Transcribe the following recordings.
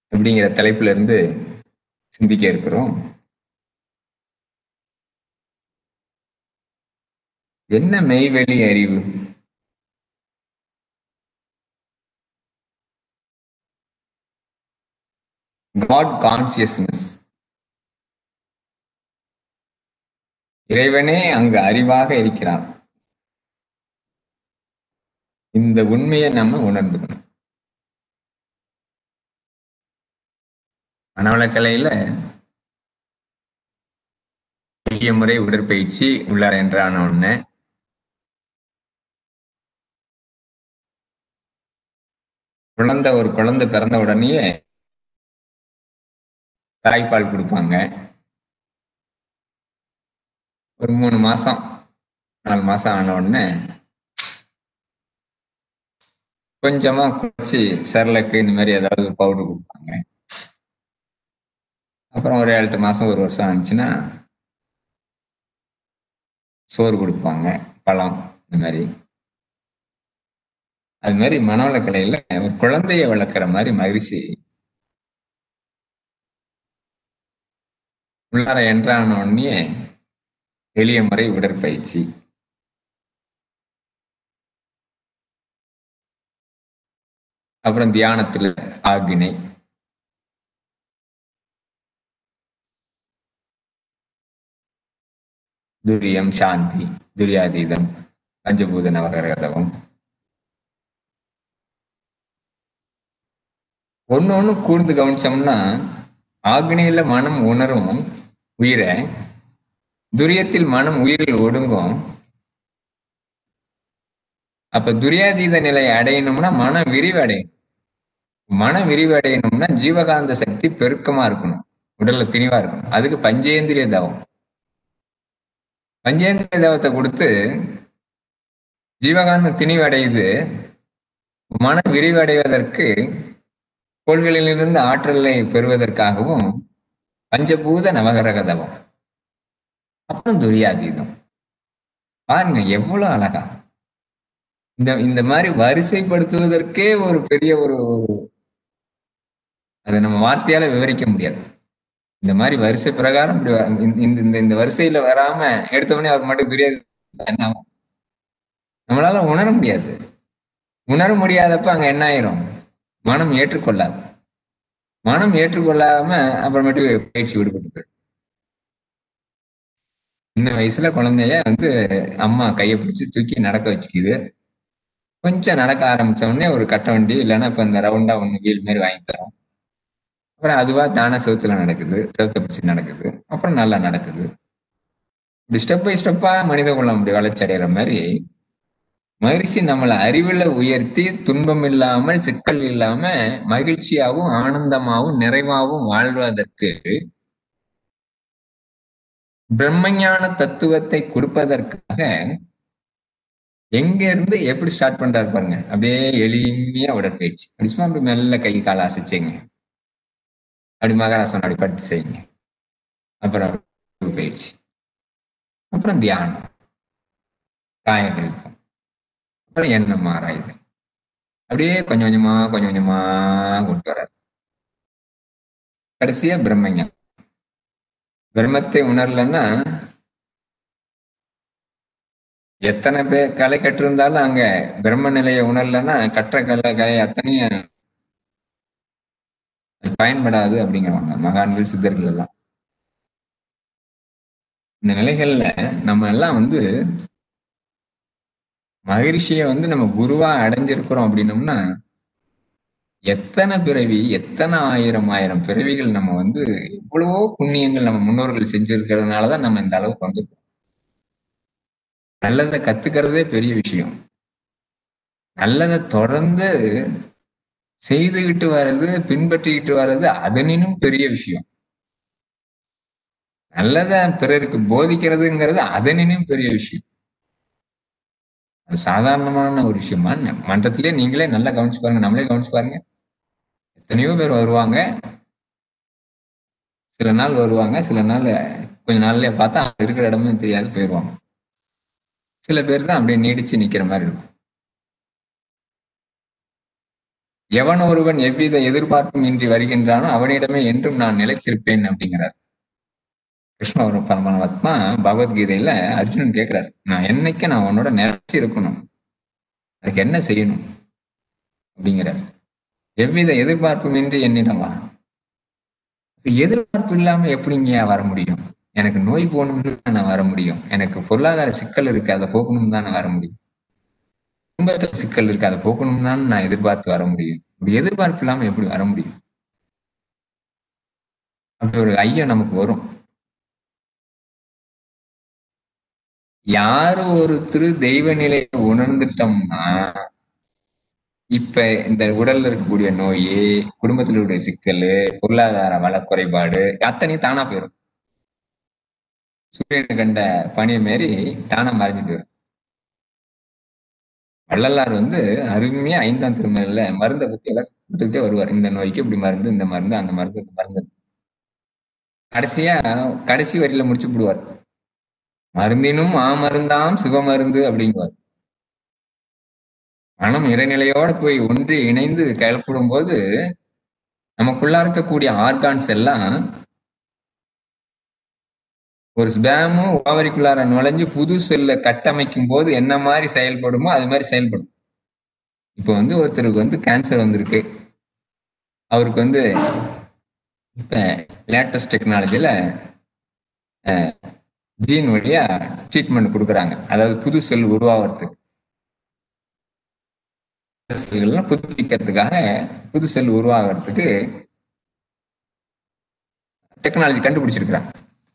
அப்படிங்கிற தலைப்புல இருந்து சிந்திக்க இருக்கிறோம் என்ன மெய்வெளி அறிவு காட் கான்சியஸ்னஸ் இறைவனே அங்கு அறிவாக இருக்கிறான் இந்த உண்மையை நம்ம உணர்ந்துக்கணும் மனவளக்கலையில பெரிய முறை உடற்பயிற்சி உள்ளார் என்றான ஒண்ணு குழந்தை ஒரு குழந்தை பிறந்த உடனேயே தாய்ப்பால் கொடுப்பாங்க ஒரு மூணு மாசம் நாலு மாசம் ஆன உடனே கொஞ்சமா குறைச்சி சரலக்கு இந்த மாதிரி ஏதாவது பவுடர் கொடுப்பாங்க அப்புறம் ஒரு ஏழு எட்டு மாசம் ஒரு வருஷம் ஆனிச்சுன்னா சோறு கொடுப்பாங்க பழம் இந்த மாதிரி அது மாதிரி மனவளக்கலையில ஒரு குழந்தைய வளர்க்குற மாதிரி மகிழ்ச்சி உள்ளார என்றான உடனே எளிய முறை உடற்பயிற்சி அப்புறம் தியானத்துல ஆகினை துரியம் சாந்தி துரியாதீதம் பஞ்சபூத நவகரகதவம் ஒன்னு ஒண்ணு கூர்ந்து கவனிச்சோம்னா ஆக்னியில மனம் உணரும் உயிரை துரியத்தில் மனம் உயிரில் ஒடுங்கும் அப்ப துரியாதீத நிலையை அடையணும்னா மன விரிவு அடையணும் மன விரிவு அடையணும்னா ஜீவகாந்த சக்தி பெருக்கமா இருக்கணும் உடல்ல திணிவா இருக்கணும் அதுக்கு பஞ்சேந்திரிய தவம் பஞ்சேந்திரிய தவத்தை கொடுத்து ஜீவகாந்தம் திணிவு அடையுது மன விரிவு அடைவதற்கு கோள்களிலிருந்து ஆற்றலை பெறுவதற்காகவும் பஞ்சபூத நவகரக தவம் அப்புறம் துரியாதீதம் பாருங்க எவ்வளவு அழகா இந்த இந்த மாதிரி வரிசைப்படுத்துவதற்கே ஒரு பெரிய ஒரு அதை நம்ம வார்த்தையால விவரிக்க முடியாது இந்த மாதிரி வரிசை பிரகாரம் இப்படி வ- இந்த- இந்த இந்த இந்த வரிசையில வராம எடுத்தவொடனே அவர் மட்டும் துரியாதி என்ன ஆகும் நம்மளால உணர முடியாது உணர முடியாதப்ப அங்க என்ன ஆயிரும் மனம் ஏற்றுக்கொள்ளாது மனம் ஏற்றுக்கொள்ளாம அப்புறமேட்டு பயிற்சி விடுபட்டு போயிடும் சின்ன வயசுல குழந்தைய வந்து அம்மா கையை பிடிச்சி தூக்கி நடக்க வச்சுக்குது கொஞ்சம் நடக்க ஆரம்பிச்ச உடனே ஒரு கட்ட வண்டி இல்லைன்னா இப்ப இந்த ரவுண்டா ஒண்ணு வீல் மாதிரி வாங்கி தரோம் அப்புறம் அதுவா தானே செவுத்துல நடக்குது செவுத்த பிடிச்சி நடக்குது அப்புறம் நல்லா நடக்குது இப்படி ஸ்டெப் பை ஸ்டெப்பா மனித குலம் அப்படி வளர்ச்சி அடைகிற மாதிரி மகிழ்ச்சி நம்மளை அறிவுல உயர்த்தி துன்பம் இல்லாமல் சிக்கல் இல்லாம மகிழ்ச்சியாவும் ஆனந்தமாவும் நிறைவாகவும் வாழ்வதற்கு பிரம்மஞான தத்துவத்தை கொடுப்பதற்காக எங்க இருந்து எப்படி ஸ்டார்ட் பண்றாரு பாருங்க அப்படியே எளிமையா உடற்பயிற்சி அப்படி சும்மா அப்படி மெல்ல கை காலை அசைச்சிங்க அப்படி மகாராசனம் அப்படி படுத்து செய்யுங்க அப்புறம் பயிற்சி அப்புறம் தியானம் காயகல்பம் அப்புறம் எண்ணம் ஆராயுது அப்படியே கொஞ்சம் கொஞ்சமா கொஞ்சம் கொஞ்சமா கொண்டு வர்றாரு கடைசியா பிரம்மஞானம் பிரம்மத்தை உணரலன்னா எத்தனை பேர் கலை கற்றிருந்தாலும் அங்க பிரம்ம நிலையை உணரலன்னா கற்ற கலை கலை அத்தனையும் அது பயன்படாது அப்படிங்கிறவங்க மகான்கள் சித்தர்கள் எல்லாம் இந்த நிலைகள்ல நம்ம எல்லாம் வந்து மகிழ்ச்சியை வந்து நம்ம குருவா அடைஞ்சிருக்கிறோம் அப்படின்னோம்னா எத்தனை பிறவி எத்தனை ஆயிரம் ஆயிரம் பிறவிகள் நம்ம வந்து எவ்வளவோ புண்ணியங்கள் நம்ம முன்னோர்கள் செஞ்சிருக்கிறதுனாலதான் நம்ம இந்த அளவுக்கு வந்திருக்கோம் நல்லதை கத்துக்கிறதே பெரிய விஷயம் நல்லதை தொடர்ந்து செய்துகிட்டு வர்றது பின்பற்றிக்கிட்டு வர்றது அதனினும் பெரிய விஷயம் நல்லதை பிறருக்கு போதிக்கிறதுங்கிறது அதனினும் பெரிய விஷயம் அது சாதாரணமான ஒரு விஷயமா என்ன? மன்றத்திலே நீங்களே நல்லா கவனிச்சு பாருங்க நம்மளே கவனிச்சு பாருங்க எத்தனையோ பேர் வருவாங்க சில நாள் வருவாங்க சில நாள் கொஞ்ச நாள்லயே பார்த்தா அங்க இருக்கிற இடமும் தெரியாது போயிடுவாங்க சில பேர் தான் அப்படியே நீடிச்சு நிக்கிற மாதிரி இருக்கும் எவன் ஒருவன் எவ்வித எதிர்பார்ப்பும் இன்றி வருகின்றானோ அவனிடமே என்றும் நான் நிலைத்திருப்பேன் அப்படிங்கிறார் கிருஷ்ண ஒரு பரமாத்மா பகவத்கீதையில அர்ஜுனன் கேட்கிறார் நான் என்னைக்கு நான் உன்னோட நிலைச்சு இருக்கணும் அதுக்கு என்ன செய்யணும் அப்படிங்கிறார் எவ்வித எதிர்பார்ப்பும் இன்றி என்னிடம் வா இப்ப எதிர்பார்ப்பு இல்லாம எப்படிங்க வர முடியும் எனக்கு நோய் போகணும்னு தான் நான் வர முடியும் எனக்கு பொருளாதார சிக்கல் இருக்கு அதை போகணும்னு தான் நான் வர முடியும் குடும்பத்துல சிக்கல் இருக்கு அதை போகணும்னு தான் நான் எதிர்பார்த்து வர முடியும் இப்படி எதிர்பார்ப்பு இல்லாம எப்படி வர முடியும் அப்படி ஒரு ஐயம் நமக்கு வரும் யாரு ஒருத்தர் தெய்வ நிலையை உணர்ந்துட்டோம்னா இப்ப இந்த உடல்ல இருக்கக்கூடிய நோய் குடும்பத்தில் இருக்கக்கூடிய சிக்கல் பொருளாதார வள குறைபாடு அத்தனையும் தானா போயிடும் சூரியனை கண்ட பனியை மாரி தானா மறைஞ்சு போயிடும் வள்ளலார் வந்து அருமையா ஐந்தாம் திருமலையில மருந்தை பத்தி எல்லாம் கொடுத்துக்கிட்டே வருவார் இந்த நோய்க்கு இப்படி மருந்து இந்த மருந்து அந்த மருந்து இந்த மருந்து கடைசியா கடைசி வரியில முடிச்சு விடுவார் மருந்தினும் ஆமருந்தாம் சிவமருந்து அப்படிங்குவார் மனம் இறைநிலையோட போய் ஒன்றி இணைந்து கலப்படும் போது நமக்குள்ளா இருக்கக்கூடிய ஆர்கான்ஸ் எல்லாம் ஒரு ஸ்பேமும் ஓவரிக்குள்ளார நுழைஞ்சு புது செல்ல கட்டமைக்கும் போது என்ன மாதிரி செயல்படுமோ அது மாதிரி செயல்படும் இப்போ வந்து ஒருத்தருக்கு வந்து கேன்சர் வந்திருக்கு அவருக்கு வந்து இப்ப லேட்டஸ்ட் டெக்னாலஜில ஜீன் வழியா ட்ரீட்மெண்ட் கொடுக்குறாங்க அதாவது புது செல் உருவாகிறதுக்கு செல்கள்லாம் புதுப்பிக்கிறதுக்காக புது செல் உருவாகிறதுக்கு டெக்னாலஜி கண்டுபிடிச்சிருக்கிறாங்க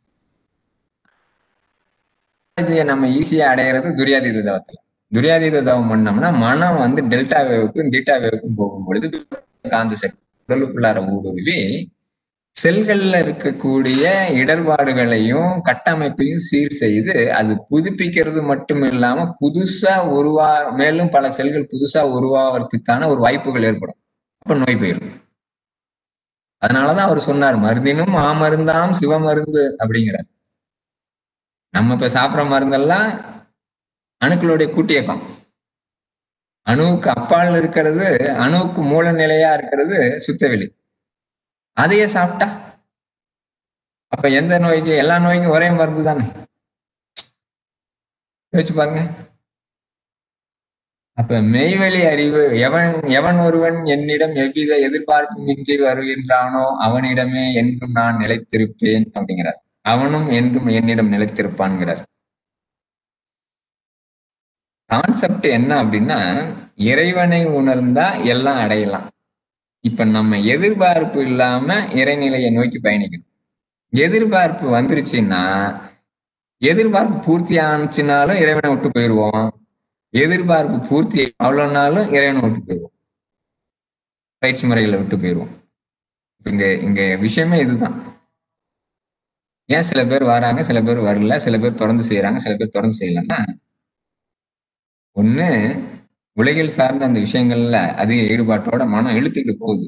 நம்ம ஈஸியா அடையிறது துரியாதீத தவத்துல துரியாதீத தவம் பண்ணோம்னா மனம் வந்து டெல்டா வேவுக்கும் டீட்டா வேவுக்கும் போகும் பொழுது காந்த சக்தி உடலுக்குள்ளார ஊடுருவி செல்கள்ல இருக்கக்கூடிய இடர்பாடுகளையும் கட்டமைப்பையும் சீர் செய்து அது புதுப்பிக்கிறது மட்டும் இல்லாம புதுசா உருவா மேலும் பல செல்கள் புதுசா உருவாகிறதுக்கான ஒரு வாய்ப்புகள் ஏற்படும் அப்ப நோய் போயிடும் அதனாலதான் அவர் சொன்னார் மருந்தினும் மாமருந்தாம் சிவமருந்து அப்படிங்கிறார் நம்ம இப்ப சாப்பிட்ற மருந்தெல்லாம் அணுக்களுடைய கூட்டியக்கம் அணுவுக்கு அப்பால் இருக்கிறது அணுவுக்கு மூல நிலையா இருக்கிறது சுத்தவெளி அதையே சாப்பிட்டா அப்ப எந்த நோய்க்கு எல்லா நோய்க்கும் ஒரே மருந்து தானே யோசிச்சு பாருங்க அப்ப மெய்வெளி அறிவு எவன் எவன் ஒருவன் என்னிடம் எவ்வித எதிர்பார்ப்பும் இன்றி வருகின்றானோ அவனிடமே என்றும் நான் நிலைத்திருப்பேன் அப்படிங்கிறார் அவனும் என்றும் என்னிடம் நிலைத்திருப்பான்கிறார் கான்செப்ட் என்ன அப்படின்னா இறைவனை உணர்ந்தா எல்லாம் அடையலாம் இப்ப நம்ம எதிர்பார்ப்பு இல்லாம இறைநிலையை நோக்கி பயணிக்கணும் எதிர்பார்ப்பு வந்துருச்சுன்னா எதிர்பார்ப்பு பூர்த்தி ஆனிச்சுனாலும் இறைவனை விட்டு போயிடுவோம் எதிர்பார்ப்பு பூர்த்தி அவ்வளவு நாளும் இறைவனை விட்டு போயிடுவோம் பயிற்சி முறைகளை விட்டு போயிடுவோம் இங்க இங்க விஷயமே இதுதான் ஏன் சில பேர் வராங்க சில பேர் வரல சில பேர் தொடர்ந்து செய்யறாங்க சில பேர் தொடர்ந்து செய்யலன்னா ஒண்ணு உலகில் சார்ந்த அந்த விஷயங்கள்ல அதிக ஈடுபாட்டோட மனம் இழுத்துக்கிட்டு போகுது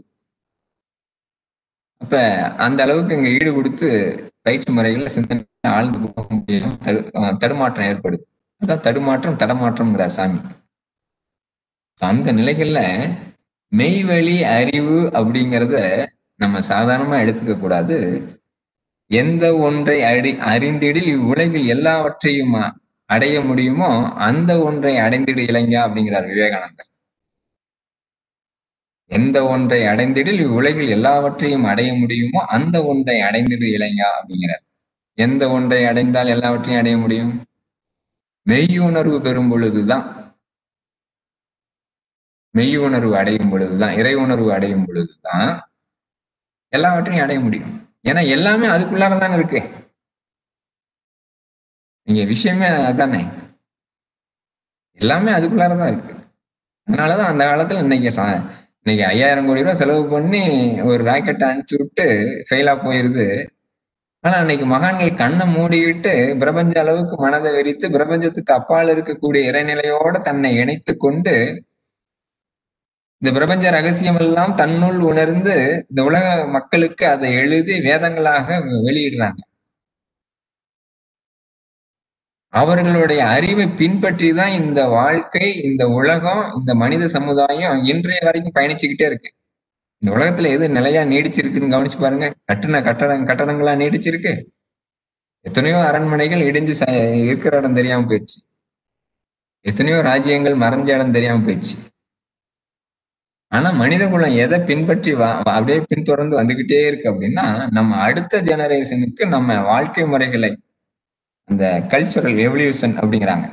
அப்ப அந்த அளவுக்கு இங்க ஈடு கொடுத்து பயிற்சி முறைகள்ல சிந்தனை ஆழ்ந்து போக முடியும் தடு தடுமாற்றம் ஏற்படுது அதான் தடுமாற்றம் தடமாற்றம்ங்கிறார் சாமி அந்த நிலைகள்ல மெய்வழி அறிவு அப்படிங்கிறத நம்ம சாதாரணமா எடுத்துக்க கூடாது எந்த ஒன்றை அடி அறிந்திடில் இவ்வுலகில் எல்லாவற்றையும் அடைய முடியுமோ அந்த ஒன்றை அடைந்திடு இளைஞா அப்படிங்கிறார் விவேகானந்தர் எந்த ஒன்றை அடைந்திடில் இவ்வுலகில் எல்லாவற்றையும் அடைய முடியுமோ அந்த ஒன்றை அடைந்திடு இளைஞா அப்படிங்கிறார் எந்த ஒன்றை அடைந்தால் எல்லாவற்றையும் அடைய முடியும் மெய்யுணர்வு பெறும் பொழுதுதான் மெய்யுணர்வு அடையும் பொழுதுதான் இறை உணர்வு அடையும் பொழுதுதான் எல்லாவற்றையும் அடைய முடியும் ஏன்னா எல்லாமே அதுக்குள்ளாரதானே இருக்கு நீங்க விஷயமே அதானே எல்லாமே அதுக்குள்ளாரதான் இருக்கு அதனாலதான் அந்த காலத்துல இன்னைக்கு இன்னைக்கு ஐயாயிரம் கோடி ரூபாய் செலவு பண்ணி ஒரு ராக்கெட் அனுப்பிச்சு விட்டு ஃபெயிலா போயிருது ஆனா அன்னைக்கு மகான்கள் கண்ணை மூடிவிட்டு பிரபஞ்ச அளவுக்கு மனதை வெறித்து பிரபஞ்சத்துக்கு அப்பால் இருக்கக்கூடிய இறைநிலையோட தன்னை இணைத்து கொண்டு இந்த பிரபஞ்ச ரகசியம் எல்லாம் தன்னுள் உணர்ந்து இந்த உலக மக்களுக்கு அதை எழுதி வேதங்களாக வெளியிடுறாங்க அவர்களுடைய அறிவை பின்பற்றி தான் இந்த வாழ்க்கை இந்த உலகம் இந்த மனித சமுதாயம் இன்றைய வரைக்கும் பயணிச்சுக்கிட்டே இருக்கு இந்த உலகத்துல எது நிலையா நீடிச்சிருக்குன்னு கவனிச்சு பாருங்க கட்டின கட்டடம் கட்டடங்களா நீடிச்சிருக்கு எத்தனையோ அரண்மனைகள் இடிஞ்சு ச- இருக்கிற இடம் தெரியாம போயிடுச்சு எத்தனையோ ராஜ்யங்கள் மறைஞ்ச இடம் தெரியாம போயிடுச்சு ஆனா மனித குலம் எதை பின்பற்றி வா- வா- அப்படியே பின்தொடர்ந்து வந்துகிட்டே இருக்கு அப்படின்னா நம்ம அடுத்த ஜெனரேஷனுக்கு நம்ம வாழ்க்கை முறைகளை அந்த கல்ச்சுரல் எவல்யூஷன் அப்படிங்கிறாங்க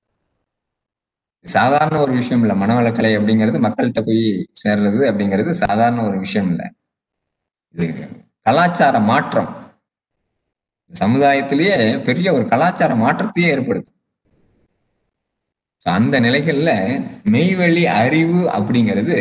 சாதாரண ஒரு விஷயம் இல்ல மனவளக்கலை அப்படிங்கிறது மக்கள்கிட்ட போய் சேர்றது அப்படிங்கிறது சாதாரண ஒரு விஷயம் இல்ல இது கலாச்சார மாற்றம் சமுதாயத்திலேயே பெரிய ஒரு கலாச்சார மாற்றத்தையே ஏற்படுத்தும் So, அந்த நிலைகள்ல மெய்வழி அறிவு அப்படிங்கிறது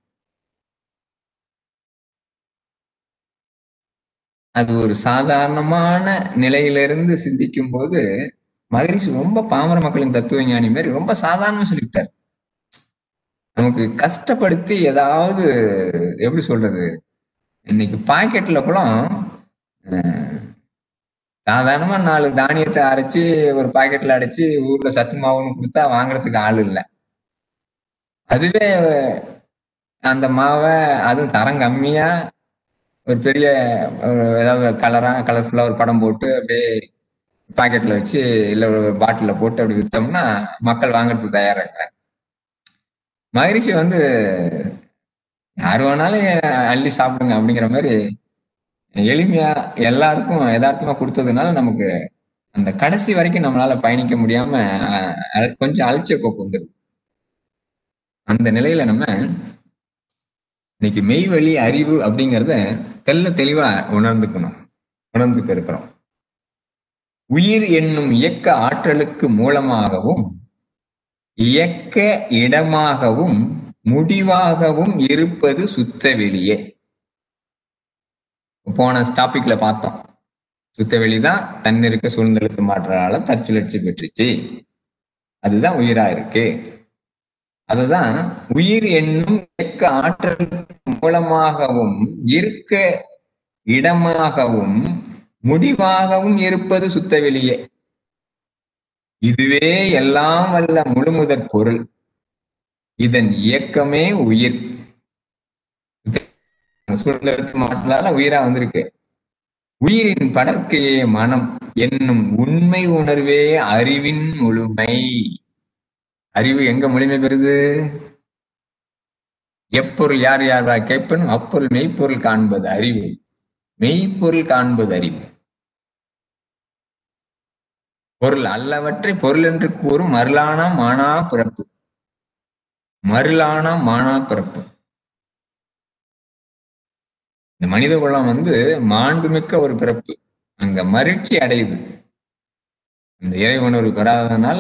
அது ஒரு சாதாரணமான நிலையிலிருந்து சிந்திக்கும் போது மகரிஷி ரொம்ப பாமர மக்களின் தத்துவ ஞானி மாதிரி ரொம்ப சாதாரணமா சொல்லிவிட்டார் நமக்கு கஷ்டப்படுத்தி ஏதாவது எப்படி சொல்றது இன்னைக்கு பாக்கெட்ல கூட அஹ், சாதாரணமா நாலு தானியத்தை அரைச்சு ஒரு பாக்கெட்ல அடைச்சு ஊர்ல சத்து மாவுன்னு கொடுத்தா வாங்குறதுக்கு ஆள் இல்லை அதுவே அந்த மாவை அதுவும் தரம் கம்மியா ஒரு பெரிய ஒரு ஏதாவது கலரா கலர்ஃபுல்லா ஒரு படம் போட்டு அப்படியே பாக்கெட்ல வச்சு இல்ல ஒரு பாட்டில போட்டு அப்படி வித்தோம்னா மக்கள் வாங்குறதுக்கு தயாரா இருக்கிறாங்க மகரிஷி வந்து யார் வேணாலும் அள்ளி சாப்பிடுங்க அப்படிங்கிற மாதிரி எளிமையா எல்லாருக்கும் யதார்த்தமா கொடுத்ததுனால நமக்கு அந்த கடைசி வரைக்கும் நம்மளால பயணிக்க முடியாம அஹ், அஹ், கொஞ்சம் அலட்சிய போக்கு வந்துடும் அந்த நிலையில நம்ம இன்னைக்கு மெய்வழி அறிவு அப்படிங்கிறத தெல்ல தெளிவா உணர்ந்துக்கணும் உணர்ந்துக்க இருக்கிறோம் உயிர் என்னும் இயக்க ஆற்றலுக்கு மூலமாகவும் இயக்க இடமாகவும் முடிவாகவும் இருப்பது சுத்த வெளியே போன டாபிக்ல பார்த்தோம் சுத்த வெளிதான் தன்னிருக்க சூழ்ந்தெழுத்து மாற்றலால தற்சுழற்சி பெற்றுச்சு அதுதான் உயிரா இருக்கு அதுதான் உயிர் என்னும் இயக்க ஆற்றல் மூலமாகவும் இருக்க இடமாகவும் முடிவாகவும் இருப்பது சுத்த வெளியே இதுவே எல்லாம் வல்ல முழுமுதற் பொருள் இதன் இயக்கமே உயிர் சூழ்நிலை மாற்றலால உயிரா வந்திருக்கு உயிரின் படற்கையே மனம் என்னும் உண்மை உணர்வே அறிவின் முழுமை அறிவு எங்க முழுமை பெறுது எப்பொருள் யார் யார் கேட்பனும் அப்பொருள் மெய்ப்பொருள் காண்பது அறிவு மெய்ப்பொருள் காண்பது அறிவு பொருள் அல்லவற்றை பொருள் என்று கூறும் மருளானா மானா பிறப்பு மருளானா மானா பிறப்பு இந்த மனித குலம் வந்து மாண்புமிக்க ஒரு பிறப்பு அங்க மகிழ்ச்சி அடையுது இந்த இறை உணர்வு பெறாததுனால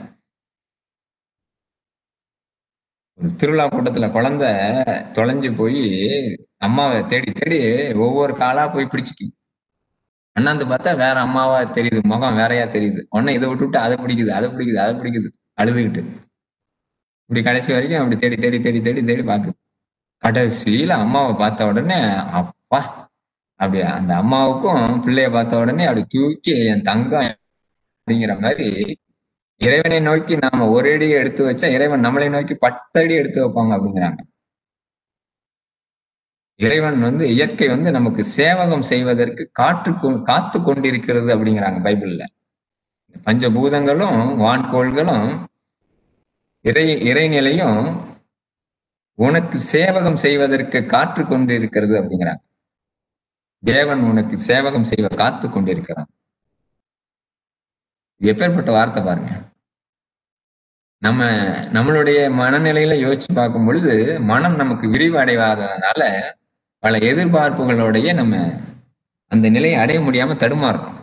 ஒரு திருவிழா கூட்டத்துல குழந்தை தொலைஞ்சு போய் அம்மாவை தேடி தேடி ஒவ்வொரு காலா போய் பிடிச்சிக்கு அண்ணாந்து பார்த்தா வேற அம்மாவா தெரியுது முகம் வேறையா தெரியுது உடனே இதை விட்டுவிட்டு அதை பிடிக்குது அதை பிடிக்குது அதை பிடிக்குது அழுதுகிட்டு இப்படி கடைசி வரைக்கும் அப்படி தேடி தேடி தேடி தேடி தேடி பாக்குது கடைசியில அம்மாவை பார்த்த உடனே அப்பா அப்படி அந்த அம்மாவுக்கும் பிள்ளைய பார்த்த உடனே அப்படி தூக்கி என் தங்கம் அப்படிங்கிற மாதிரி இறைவனை நோக்கி நாம ஒரு அடி எடுத்து வச்சா இறைவன் நம்மளை நோக்கி பத்து அடி எடுத்து வைப்பாங்க அப்படிங்கிறாங்க இறைவன் வந்து இயற்கை வந்து நமக்கு சேவகம் செய்வதற்கு காற்று கொ- காத்து கொண்டிருக்கிறது அப்படிங்கிறாங்க பைபிள்ல பஞ்சபூதங்களும் வான்கோள்களும் இறை இறைநிலையும் உனக்கு சேவகம் செய்வதற்கு காற்று கொண்டிருக்கிறது அப்படிங்கிறாங்க தேவன் உனக்கு சேவகம் செய்வ காத்து கொண்டிருக்கிறான் இது எப்பேற்பட்ட வார்த்தை பாருங்க நம்ம நம்மளுடைய மனநிலையில யோசிச்சு பார்க்கும் பொழுது மனம் நமக்கு விரிவடையாததுனால பல எதிர்பார்ப்புகளோடைய நம்ம அந்த நிலையை அடைய முடியாம தடுமாறுறோம்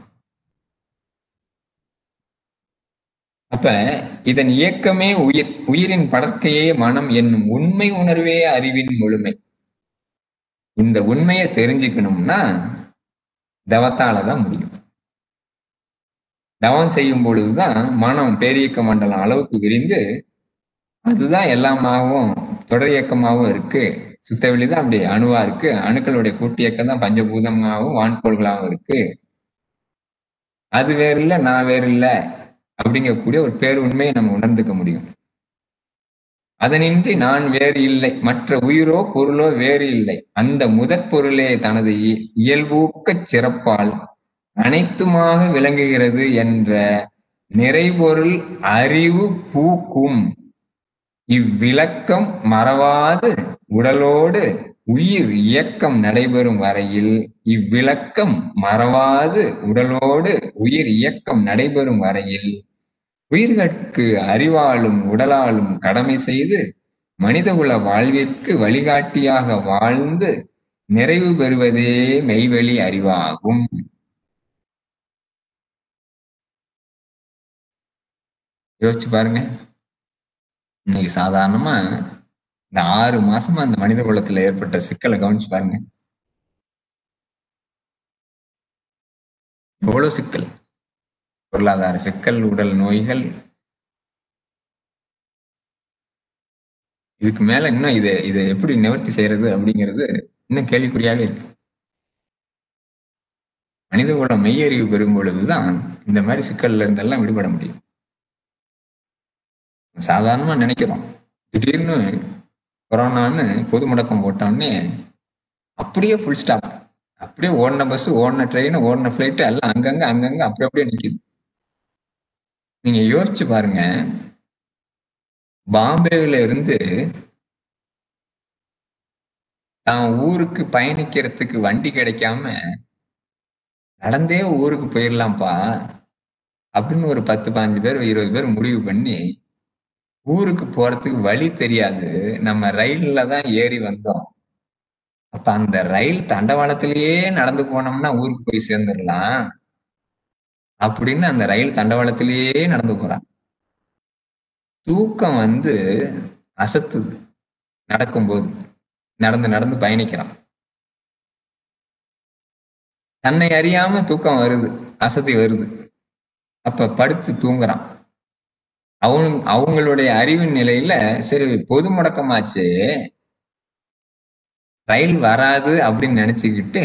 அப்ப இதன் இயக்கமே உயிர் உயிரின் படற்கையே மனம் என்னும் உண்மை உணர்வே அறிவின் முழுமை இந்த உண்மையை தெரிஞ்சுக்கணும்னா தவத்தால தான் முடியும் தவம் செய்யும் பொழுதுதான் மனம் பேரியக்க மண்டலம் அளவுக்கு விரிந்து அதுதான் எல்லாமாகவும் தொடர் இயக்கமாகவும் இருக்கு சுத்தவெளி தான் அப்படி அணுவா இருக்கு அணுக்களுடைய கூட்டியக்கம் தான் பஞ்சபூதமாகவும் வான்கோள்களாகவும் இருக்கு அது வேறு இல்ல நான் வேறு இல்ல அப்படிங்கக்கூடிய ஒரு பேருண்மையை நம்ம உணர்ந்துக்க முடியும் அதனின்றி நான் வேறு இல்லை மற்ற உயிரோ பொருளோ வேறு இல்லை அந்த முதற் பொருளே தனது இ- இயல்பூக்கச் சிறப்பால் அனைத்துமாக விளங்குகிறது என்ற நிறைபொருள் அறிவு பூக்கும் இவ்விளக்கம் மறவாது உடலோடு உயிர் இயக்கம் நடைபெறும் வரையில் இவ்விளக்கம் மறவாது உடலோடு உயிர் இயக்கம் நடைபெறும் வரையில் உயிர்கட்கு அறிவாலும் உடலாலும் கடமை செய்து மனிதகுல வாழ்விற்கு வழிகாட்டியாக வாழ்ந்து நிறைவு பெறுவதே மெய்வெளி அறிவாகும் யோசிச்சு பாருங்க இன்னைக்கு சாதாரணமா இந்த ஆறு மாசமா அந்த மனித குலத்துல ஏற்பட்ட சிக்கலை கவனிச்சு பாருங்க எவ்வளவு சிக்கல் பொருளாதார சிக்கல் உடல் நோய்கள் இதுக்கு மேல இன்னும் இதை இதை எப்படி நிவர்த்தி செய்யறது அப்படிங்கிறது இன்னும் கேள்விக்குறியாவே இருக்கு மனித குலம் மெய்யறிவு பெறும் பொழுதுதான் இந்த மாதிரி சிக்கல்ல இருந்தெல்லாம் விடுபட முடியும் சாதாரணமா நினைக்கிறோம் திடீர்னு கொரோனான்னு பொது முடக்கம் போட்டோடனே அப்படியே ஃபுல் ஸ்டாப் அப்படியே ஓடின பஸ் ஓடின ட்ரெயின் ஓடின ஃபிளைட் எல்லாம் அங்கங்க அங்கங்க அப்படி அப்படியே நிக்குது நீங்க யோசிச்சு பாருங்க பாம்பேல இருந்து தான் ஊருக்கு பயணிக்கிறதுக்கு வண்டி கிடைக்காம நடந்தே ஊருக்கு போயிடலாம்ப்பா அப்படின்னு ஒரு பத்து பாஞ்சு பேர் இருபது பேர் முடிவு பண்ணி ஊருக்கு போறதுக்கு வழி தெரியாது நம்ம ரயில்ல தான் ஏறி வந்தோம் அப்ப அந்த ரயில் தண்டவாளத்திலேயே நடந்து போனோம்னா ஊருக்கு போய் சேர்ந்துடலாம் அப்படின்னு அந்த ரயில் தண்டவாளத்திலேயே நடந்து போறான் தூக்கம் வந்து அசத்துது நடக்கும்போது நடந்து நடந்து பயணிக்கிறான் தன்னை அறியாம தூக்கம் வருது அசதி வருது அப்ப படுத்து தூங்குறான் அவனு அவங்களுடைய அறிவின் நிலையில சரி பொது முடக்கமாச்சு ரயில் வராது அப்படின்னு நினைச்சுக்கிட்டு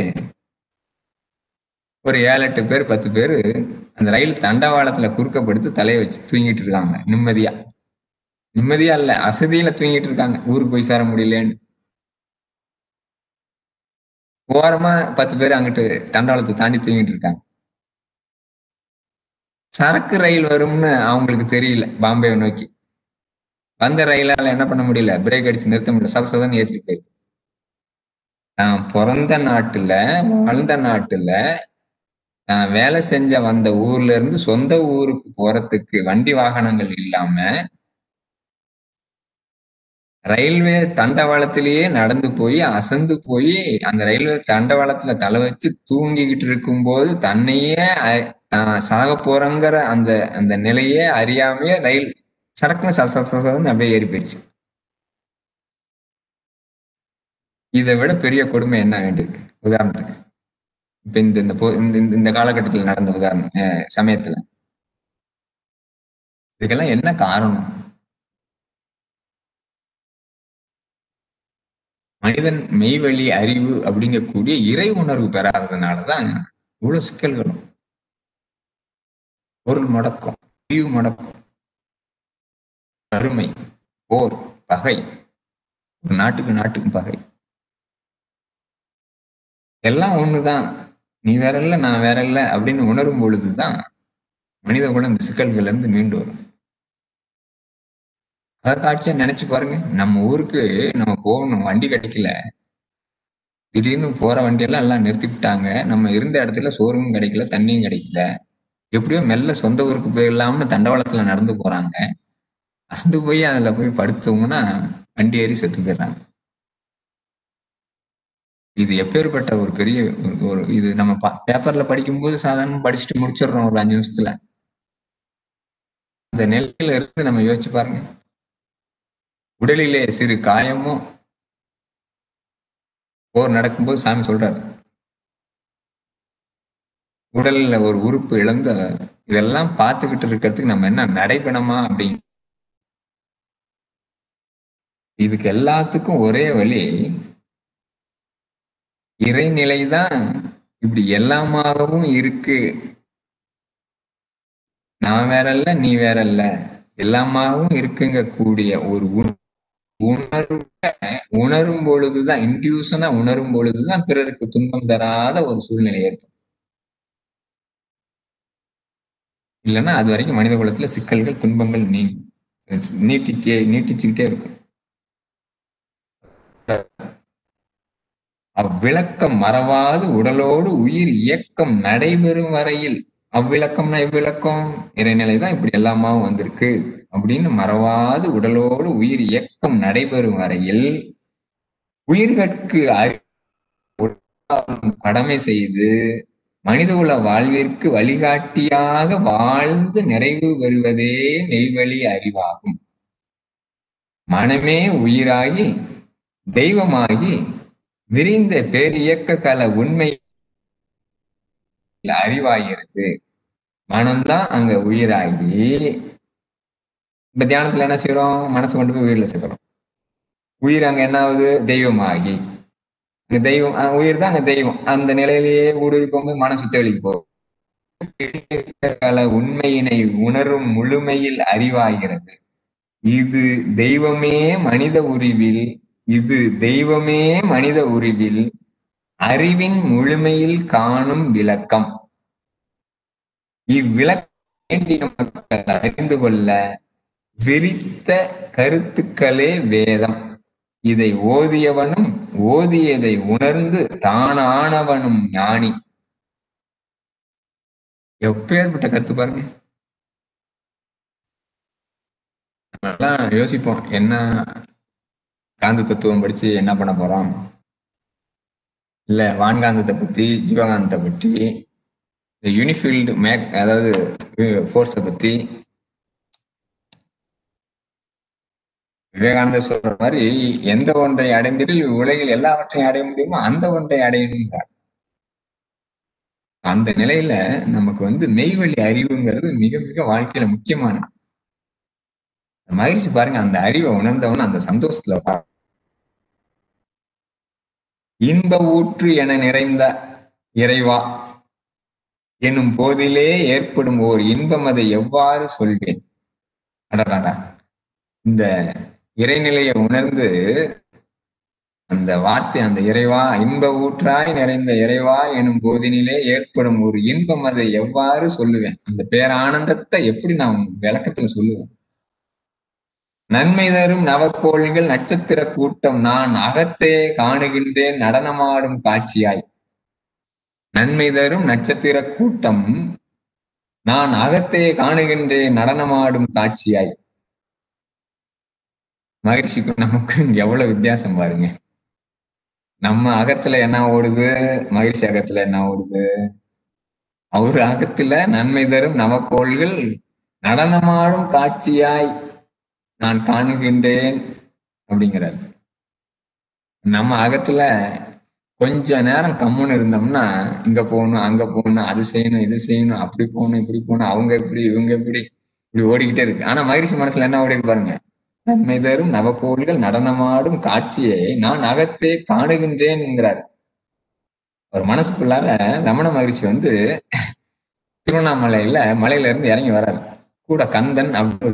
ஒரு ஏழு எட்டு பேர் பத்து பேர் அந்த ரயில் தண்டவாளத்துல குறுக்கப்படுத்து தலையை வச்சு தூங்கிட்டு இருக்காங்க நிம்மதியா நிம்மதியா இல்ல அசதியில தூங்கிட்டு இருக்காங்க ஊருக்கு போய் சேர முடியலன்னு ஓரமா பத்து பேர் அங்கிட்டு தண்டவாளத்தை தாண்டி தூங்கிட்டு இருக்காங்க சரக்கு ரயில் வரும்னு அவங்களுக்கு தெரியல பாம்பேவை நோக்கி வந்த ரயிலால என்ன பண்ண முடியல பிரேக் அடிச்சு நிறுத்த முடியல சத சதன்னு ஏற்றிட்டு போயிடுது நான் பிறந்த நாட்டுல வாழ்ந்த நாட்டுல நான் வேலை செஞ்ச வந்த ஊர்ல இருந்து சொந்த ஊருக்கு போறதுக்கு வண்டி வாகனங்கள் இல்லாம ரயில்வே தண்டவாளத்திலேயே நடந்து போய் அசந்து போய் அந்த ரயில்வே தண்டவாளத்துல தலை வச்சு தூங்கிக்கிட்டு இருக்கும்போது தன்னையே அ- தான் சாக போறங்கிற அந்த அந்த நிலையே அறியாமையே ரயில் சரக்குன்னு சச சசன்னு அப்படியே ஏறி போயிடுச்சு இதை விட பெரிய கொடுமை என்ன வேண்டியிருக்கு உதாரணத்துக்கு இப்ப இந்த இந்த பொ- இந்த இந்த- இந்த காலகட்டத்தில் நடந்த உதாரணம் அஹ் சமயத்துல இதுக்கெல்லாம் என்ன காரணம் மனிதன் மெய்வழி அறிவு அப்படிங்கக்கூடிய இறை உணர்வு பெறாததுனாலதான் இவ்வளவு சிக்கல்களும் பொருள் முடக்கம் அறிவு முடக்கம் வறுமை போர் பகை ஒரு நாட்டுக்கு நாட்டுக்கும் பகை எல்லாம் ஒண்ணுதான் நீ வேற இல்ல நான் வேற இல்ல அப்படின்னு உணரும் பொழுதுதான் மனித குலம் இந்த சிக்கல்கள்ல இருந்து மீண்டு வரும் அத காட்சியா நினைச்சு பாருங்க நம்ம ஊருக்கு நம்ம போகணும் வண்டி கிடைக்கல திடீர்னு போற வண்டியெல்லாம் எல்லாம் நிறுத்தி விட்டாங்க நம்ம இருந்த இடத்துல சோறும் கிடைக்கல தண்ணியும் கிடைக்கல எப்படியோ மெல்ல சொந்த ஊருக்கு போயிடலாம்னு தண்டவாளத்துல நடந்து போறாங்க அசந்து போய் அதுல போய் படுத்தோம்னா வண்டி ஏறி செத்து போயிடுறாங்க இது எப்பேற்பட்ட ஒரு பெரிய ஒரு- ஒரு இது நம்ம பா- பேப்பர்ல படிக்கும்போது சாதாரண படிச்சுட்டு முடிச்சிடுறோம் ஒரு அஞ்சு நிமிஷத்துல அந்த நிலையில இருந்து நம்ம யோசிச்சு பாருங்க உடலிலே சிறு காயமோ போர் நடக்கும்போது சாமி சொல்றாரு உடல்ல ஒரு உறுப்பு இழந்த இதெல்லாம் பார்த்துக்கிட்டு இருக்கிறதுக்கு நம்ம என்ன நடைபெணமா அப்படிங்க இதுக்கு எல்லாத்துக்கும் ஒரே வழி இறைநிலைதான் இப்படி எல்லாமாகவும் இருக்கு நான் வேற இல்ல நீ வேற இல்ல எல்லாமாவும் இருக்குங்க கூடிய ஒரு உண- உணர்வு உணரும் பொழுதுதான் இன்டியூஷனா உணரும் பொழுதுதான் பிறருக்கு துன்பம் தராத ஒரு சூழ்நிலை ஏற்படும் இல்லைன்னா அது வரைக்கும் மனித குலத்துல சிக்கல்கள் துன்பங்கள் நீங்கும் நீட்டிட்டே நீட்டிச்சுக்கிட்டே இருக்கும் அவ்விளக்கம் மறவாது உடலோடு உயிர் இயக்கம் நடைபெறும் வரையில் அவ்விளக்கம்னா எவ்விளக்கம் இறைநிலை தான் இப்படி எல்லாமாவும் வந்திருக்கு அப்படின்னு மறவாது உடலோடு உயிர் இயக்கம் நடைபெறும் வரையில் உயிர்கட்கு அறி கடமை செய்து மனிதகுல வாழ்விற்கு வழிகாட்டியாக வாழ்ந்து நிறைவு பெறுவதே மெய்வழி அறிவாகும் மனமே உயிராகி தெய்வமாகி விரிந்த பேரியக்க கல உண்மை அறிவாகிறது மனம்தான் அங்க உயிராகி இப்ப தியானத்துல என்ன செய்யறோம் மனசு கொண்டு போய் உயிர்ல சேர்க்கிறோம் உயிர் அங்க என்ன ஆகுது தெய்வமாகி அங்க தெய்வம் அஹ் உயிர் தான் அங்க தெய்வம் அந்த நிலையிலேயே ஊடுருவி போகும்போது மனம் சுத்த வெளிக்கு போகும் கல உண்மையினை உணரும் முழுமையில் அறிவாகிறது இது தெய்வமே மனித உருவில் இது தெய்வமே மனித உருவில் அறிவின் முழுமையில் காணும் விளக்கம் இவ்விளக்கம் வேண்டிய மக்கள் அறிந்து கொள்ள விரித்த கருத்துக்களே வேதம் இதை ஓதியவனும் ஓதியதை உணர்ந்து தானானவனும் ஞானி எப்பேற்பட்ட கருத்து பாருங்க நம்மலாம் யோசிப்போம் என்ன காந்த தத்துவம் படிச்சு என்ன பண்ண போறோம் இல்ல வான்காந்தத்தை பத்தி ஜீவகாந்தத்தை பற்றி இந்த யூனிஃபீல்டு மேக் அதாவது ஃபோர்ஸை பத்தி விவேகானந்தர் சொல்ற மாதிரி எந்த ஒன்றை அடைந்திட்டு உலகில் எல்லாவற்றையும் அடைய முடியுமோ அந்த ஒன்றை அடையணுங்கிறார் அந்த நிலையில நமக்கு வந்து மெய்வழி அறிவுங்கிறது மிக மிக வாழ்க்கையில முக்கியமானது மகிழ்ச்சி பாருங்க அந்த அறிவை உணர்ந்தவன் அந்த சந்தோஷத்துல பா- இன்ப ஊற்று என நிறைந்த இறைவா எனும் போதிலே ஏற்படும் ஓர் இன்பம் அதை எவ்வாறு சொல்வேன் அடடாடா இந்த இறைநிலையை உணர்ந்து அந்த வார்த்தை அந்த இறைவா இன்ப ஊற்றாய் நிறைந்த இறைவா எனும் போதினிலே ஏற்படும் ஒரு இன்பம் அதை எவ்வாறு சொல்லுவேன் அந்த பேரானந்தத்தை எப்படி நான் விளக்கத்துல சொல்லுவேன் நன்மை தரும் நவக்கோள்கள் நட்சத்திர கூட்டம் நான் அகத்தே காணுகின்றேன் நடனமாடும் காட்சியாய் நன்மை தரும் நட்சத்திர கூட்டம் நான் அகத்தே காணுகின்றேன் நடனமாடும் காட்சியாய் மகிழ்ச்சிக்கும் நமக்கும் எவ்வளவு வித்தியாசம் பாருங்க நம்ம அகத்துல என்ன ஓடுது மகிழ்ச்சி அகத்துல என்ன ஓடுது அவரு அகத்துல நன்மை தரும் நவக்கோள்கள் நடனமாடும் காட்சியாய் நான் காணுகின்றேன் அப்படிங்கிறார் நம்ம அகத்துல கொஞ்ச நேரம் கம்முன்னு இருந்தோம்னா இங்க போகணும் அங்க போகணும் அது செய்யணும் இது செய்யணும் அப்படி போகணும் இப்படி போகணும் அவங்க எப்படி இவங்க எப்படி இப்படி ஓடிக்கிட்டே இருக்கு ஆனா மகிழ்ச்சி மனசுல என்ன ஓடி இருக்கு பாருங்க நன்மை தரும் நவக்கோள்கள் நடனமாடும் காட்சியை நான் அகத்தே காணுகின்றேன்ங்கிறார் ஒரு மனசுக்குள்ளார ரமண மகிழ்ச்சி வந்து திருவண்ணாமலையில மலையில இருந்து இறங்கி வர்றாரு கூட கந்தன் அப்படி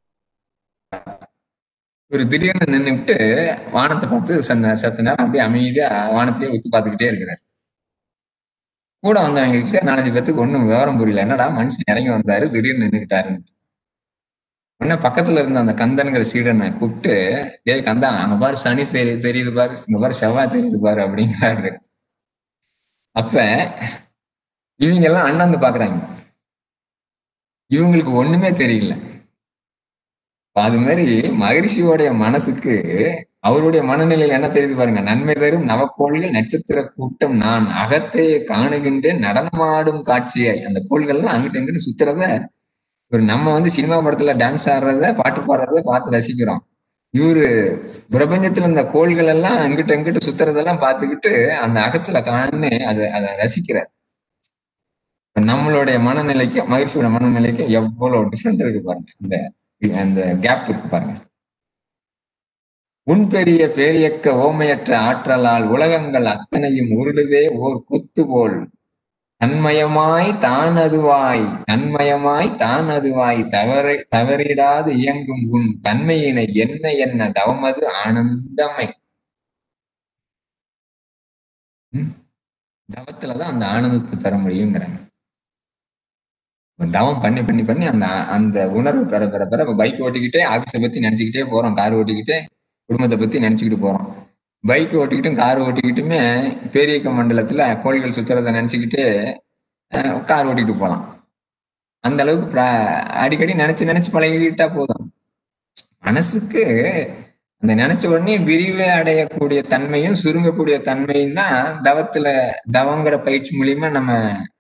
ஒரு திடீர்னு நின்னுட்டு வானத்தை பார்த்து சத்த சத்த நேரம் அப்படியே அமைதியா வானத்தையே உத்து பார்த்துக்கிட்டே இருக்கிறார் கூட வந்தவங்களுக்கு நாலஞ்சு பேத்துக்கு ஒண்ணும் விவரம் புரியல என்னடா மனுஷன் இறங்கி வந்தாரு திடீர்னு நின்னுக்கிட்டாருன்னு உடனே பக்கத்துல இருந்த அந்த கந்தன்கிற சீடனை கூப்பிட்டு டேய் கந்தா அங்க பாரு சனி தெரி தெரியுது பாரு இங்க பாரு செவ்வாய் தெரியுது பாரு அப்படிங்கிறாரு அப்ப இவங்க எல்லாம் அண்ணாந்து பாக்குறாங்க இவங்களுக்கு ஒண்ணுமே தெரியல அப்ப அது மாதிரி மகிழ்ச்சியோடைய மனசுக்கு அவருடைய மனநிலையில என்ன தெரியுது பாருங்க நன்மை தரும் நவக்கோள்கள் நட்சத்திர கூட்டம் நான் அகத்தை காணுகின்றேன் நடனமாடும் காட்சியாய் அந்த கோள்கள்லாம் அங்கிட்டு இங்கிட்டு சுத்துறத ஒரு நம்ம வந்து சினிமா படத்துல டான்ஸ் ஆடுறத பாட்டு பாடுறத பார்த்து ரசிக்கிறோம் இவரு பிரபஞ்சத்துல இந்த கோள்கள் எல்லாம் அங்கிட்டு அங்கிட்டு சுத்துறதெல்லாம் பார்த்துக்கிட்டு அந்த அகத்துல காணு அதை அதை ரசிக்கிறார் நம்மளுடைய மனநிலைக்கும் மகிழ்ச்சியோட மனநிலைக்கும் எவ்வளவு டிஃப்ரெண்ட் இருக்கு பாருங்க இந்த அந்த கேப் இருக்கு பாருங்க உன் பெரிய பேரியக்க ஓமையற்ற ஆற்றலால் உலகங்கள் அத்தனையும் உருளுதே ஓர் கொத்து போல் தன்மயமாய் தான் அதுவாய் தன்மயமாய் தான் அதுவாய் தவறு தவறிடாது இயங்கும் உன் தன்மையினை என்ன என்ன தவமது ஆனந்தமை ம்? தவத்துலதான் அந்த ஆனந்தத்தை பெற முடியுங்கிறாங்க தவம் பண்ணி பண்ணி பண்ணி அந்த அந்த உணர்வு பெற பெற பெற பைக் ஓட்டிக்கிட்டே ஆபீஸை பத்தி நினைச்சுக்கிட்டே போறோம் கார் ஓட்டிக்கிட்டே குடும்பத்தை பத்தி நினைச்சுக்கிட்டு போறோம் பைக் ஓட்டிக்கிட்டும் கார் ஓட்டிக்கிட்டுமே பேரியக்க மண்டலத்துல கோள்கள் சுத்துறத நினைச்சுக்கிட்டு கார் ஓட்டிட்டு போலாம் அந்த அளவுக்கு pra- அடிக்கடி நினைச்சு நினைச்சு பழகிக்கிட்டா போதும் மனசுக்கு அந்த நினைச்ச உடனே விரிவு அடையக்கூடிய தன்மையும் சுருங்கக்கூடிய தன்மையும் தான் தவத்துல தவங்கிற பயிற்சி மூலியமா நம்ம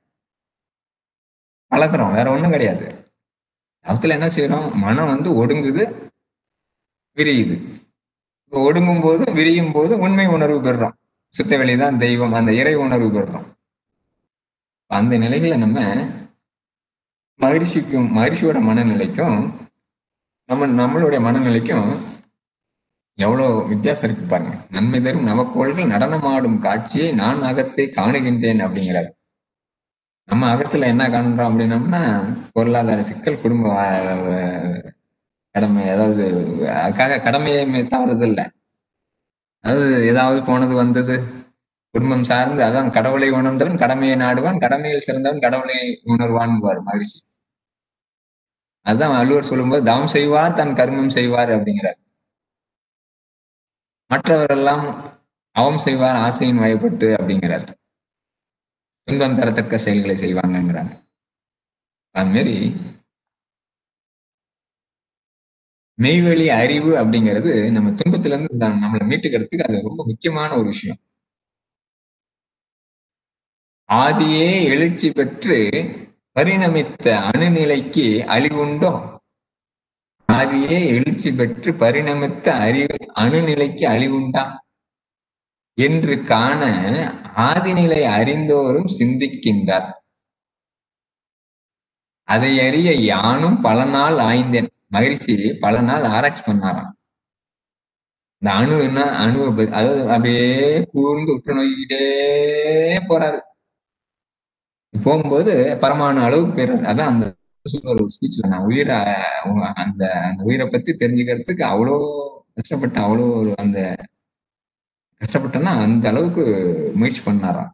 பழகுறோம் வேற ஒண்ணும் கிடையாது தவத்துல என்ன செய்யறோம் மனம் வந்து ஒடுங்குது விரியுது இப்போ ஒடுங்கும் போதும் விரியும் போதும் உண்மை உணர்வு பெறுறோம் சுத்த வெளிதான் தெய்வம் அந்த இறை உணர்வு பெறுறோம் அந்த நிலைகளை நம்ம மகிழ்ச்சிக்கும் மகிழ்ச்சியோட மனநிலைக்கும் நம்ம நம்மளுடைய மனநிலைக்கும் எவ்வளோ வித்தியாசம் இருக்கு பாருங்க நன்மை தரும் நவக்கோள்கள் நடனமாடும் காட்சியை நான் அகத்தை காணுகின்றேன் அப்படிங்கிறார் நம்ம அகத்துல என்ன காண்றோம் அப்படின்னம்னா பொருளாதார சிக்கல் குடும்ப வா- கடமை அதாவது அதுக்காக கடமையை மே- தவறுது இல்லை அதாவது ஏதாவது போனது வந்தது குடும்பம் சார்ந்து அதான் கடவுளை உணர்ந்தவன் கடமையை நாடுவான் கடமையில் சிறந்தவன் கடவுளை உணர்வான் மகிழ்ச்சி அதுதான் வள்ளுவர் சொல்லும்போது தவம் செய்வார் தன் கர்மம் செய்வார் அப்படிங்கிறார் மற்றவரெல்லாம் அவம் செய்வார் ஆசையின் வயப்பட்டு அப்படிங்கிறார் துன்பம் தரத்தக்க செயல்களை செய்வாங்கங்கிறாங்க அது மாதிரி மெய்வெளி அறிவு அப்படிங்கிறது நம்ம துன்பத்துல இருந்து இந்த நம்மளை மீட்டுக்கிறதுக்கு அது ரொம்ப முக்கியமான ஒரு விஷயம் ஆதியே எழுச்சி பெற்று பரிணமித்த அணுநிலைக்கு அழிவுண்டோ ஆதியே எழுச்சி பெற்று பரிணமித்த அறிவு அணுநிலைக்கு அழிவுண்டா என்று காண ஆதிநிலை அறிந்தோரும் சிந்திக்கின்றார் அதை அறிய யானும் பல நாள் ஆய்ந்தேன் மகிழ்ச்சி பல நாள் ஆராய்ச்சி பண்ணாராம் இந்த அணுன்னா அணுவை பத்தி- அதாவது அப்படியே கூர்ந்து உற்று நோக்கிக்கிட்டே போறாரு போகும்போது பரமாணு அளவுக்கு போயிடுறாரு அதான் அந்த ஒரு ஸ்பீச்ல நான் உயிரை அஹ், அந்த அந்த உயிரை பத்தி தெரிஞ்சுக்கிறதுக்கு அவ்வளோ கஷ்டப்பட்டேன் அவ்வளோ ஒரு அந்த கஷ்டப்பட்டேன்னா அந்த அளவுக்கு முயற்சி பண்ணாராம்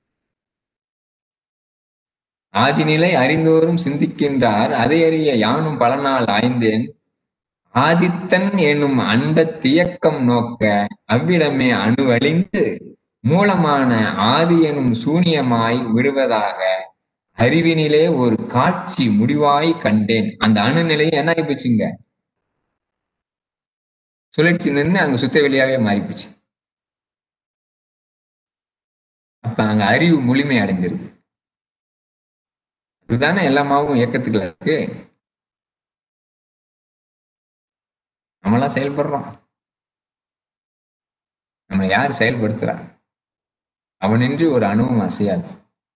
ஆதிநிலை அறிந்தோறும் சிந்திக்கின்றார் அதை அறிய யானும் பல நாள் ஆய்ந்தேன் ஆதித்தன் என்னும் அண்ட தியக்கம் நோக்க அவ்விடமே அணுவழிந்து மூலமான ஆதி எனும் சூனியமாய் விடுவதாக அறிவினிலே ஒரு காட்சி முடிவாய் கண்டேன் அந்த அணுநிலை என்ன ஆகி போச்சுங்க சுழற்சி நின்று அங்க சுத்த வெளியாவே மாறி போச்சு அப்ப அங்க அறிவு முழுமை அடைஞ்சிருக்கு இதுதானே எல்லாமாவும் இயக்கத்துக்குள்ள இருக்கு நம்மளாம் செயல்படுறோம் நம்ம யார் செயல்படுத்துறா அவனின்றி ஒரு அணுவும் அசையாது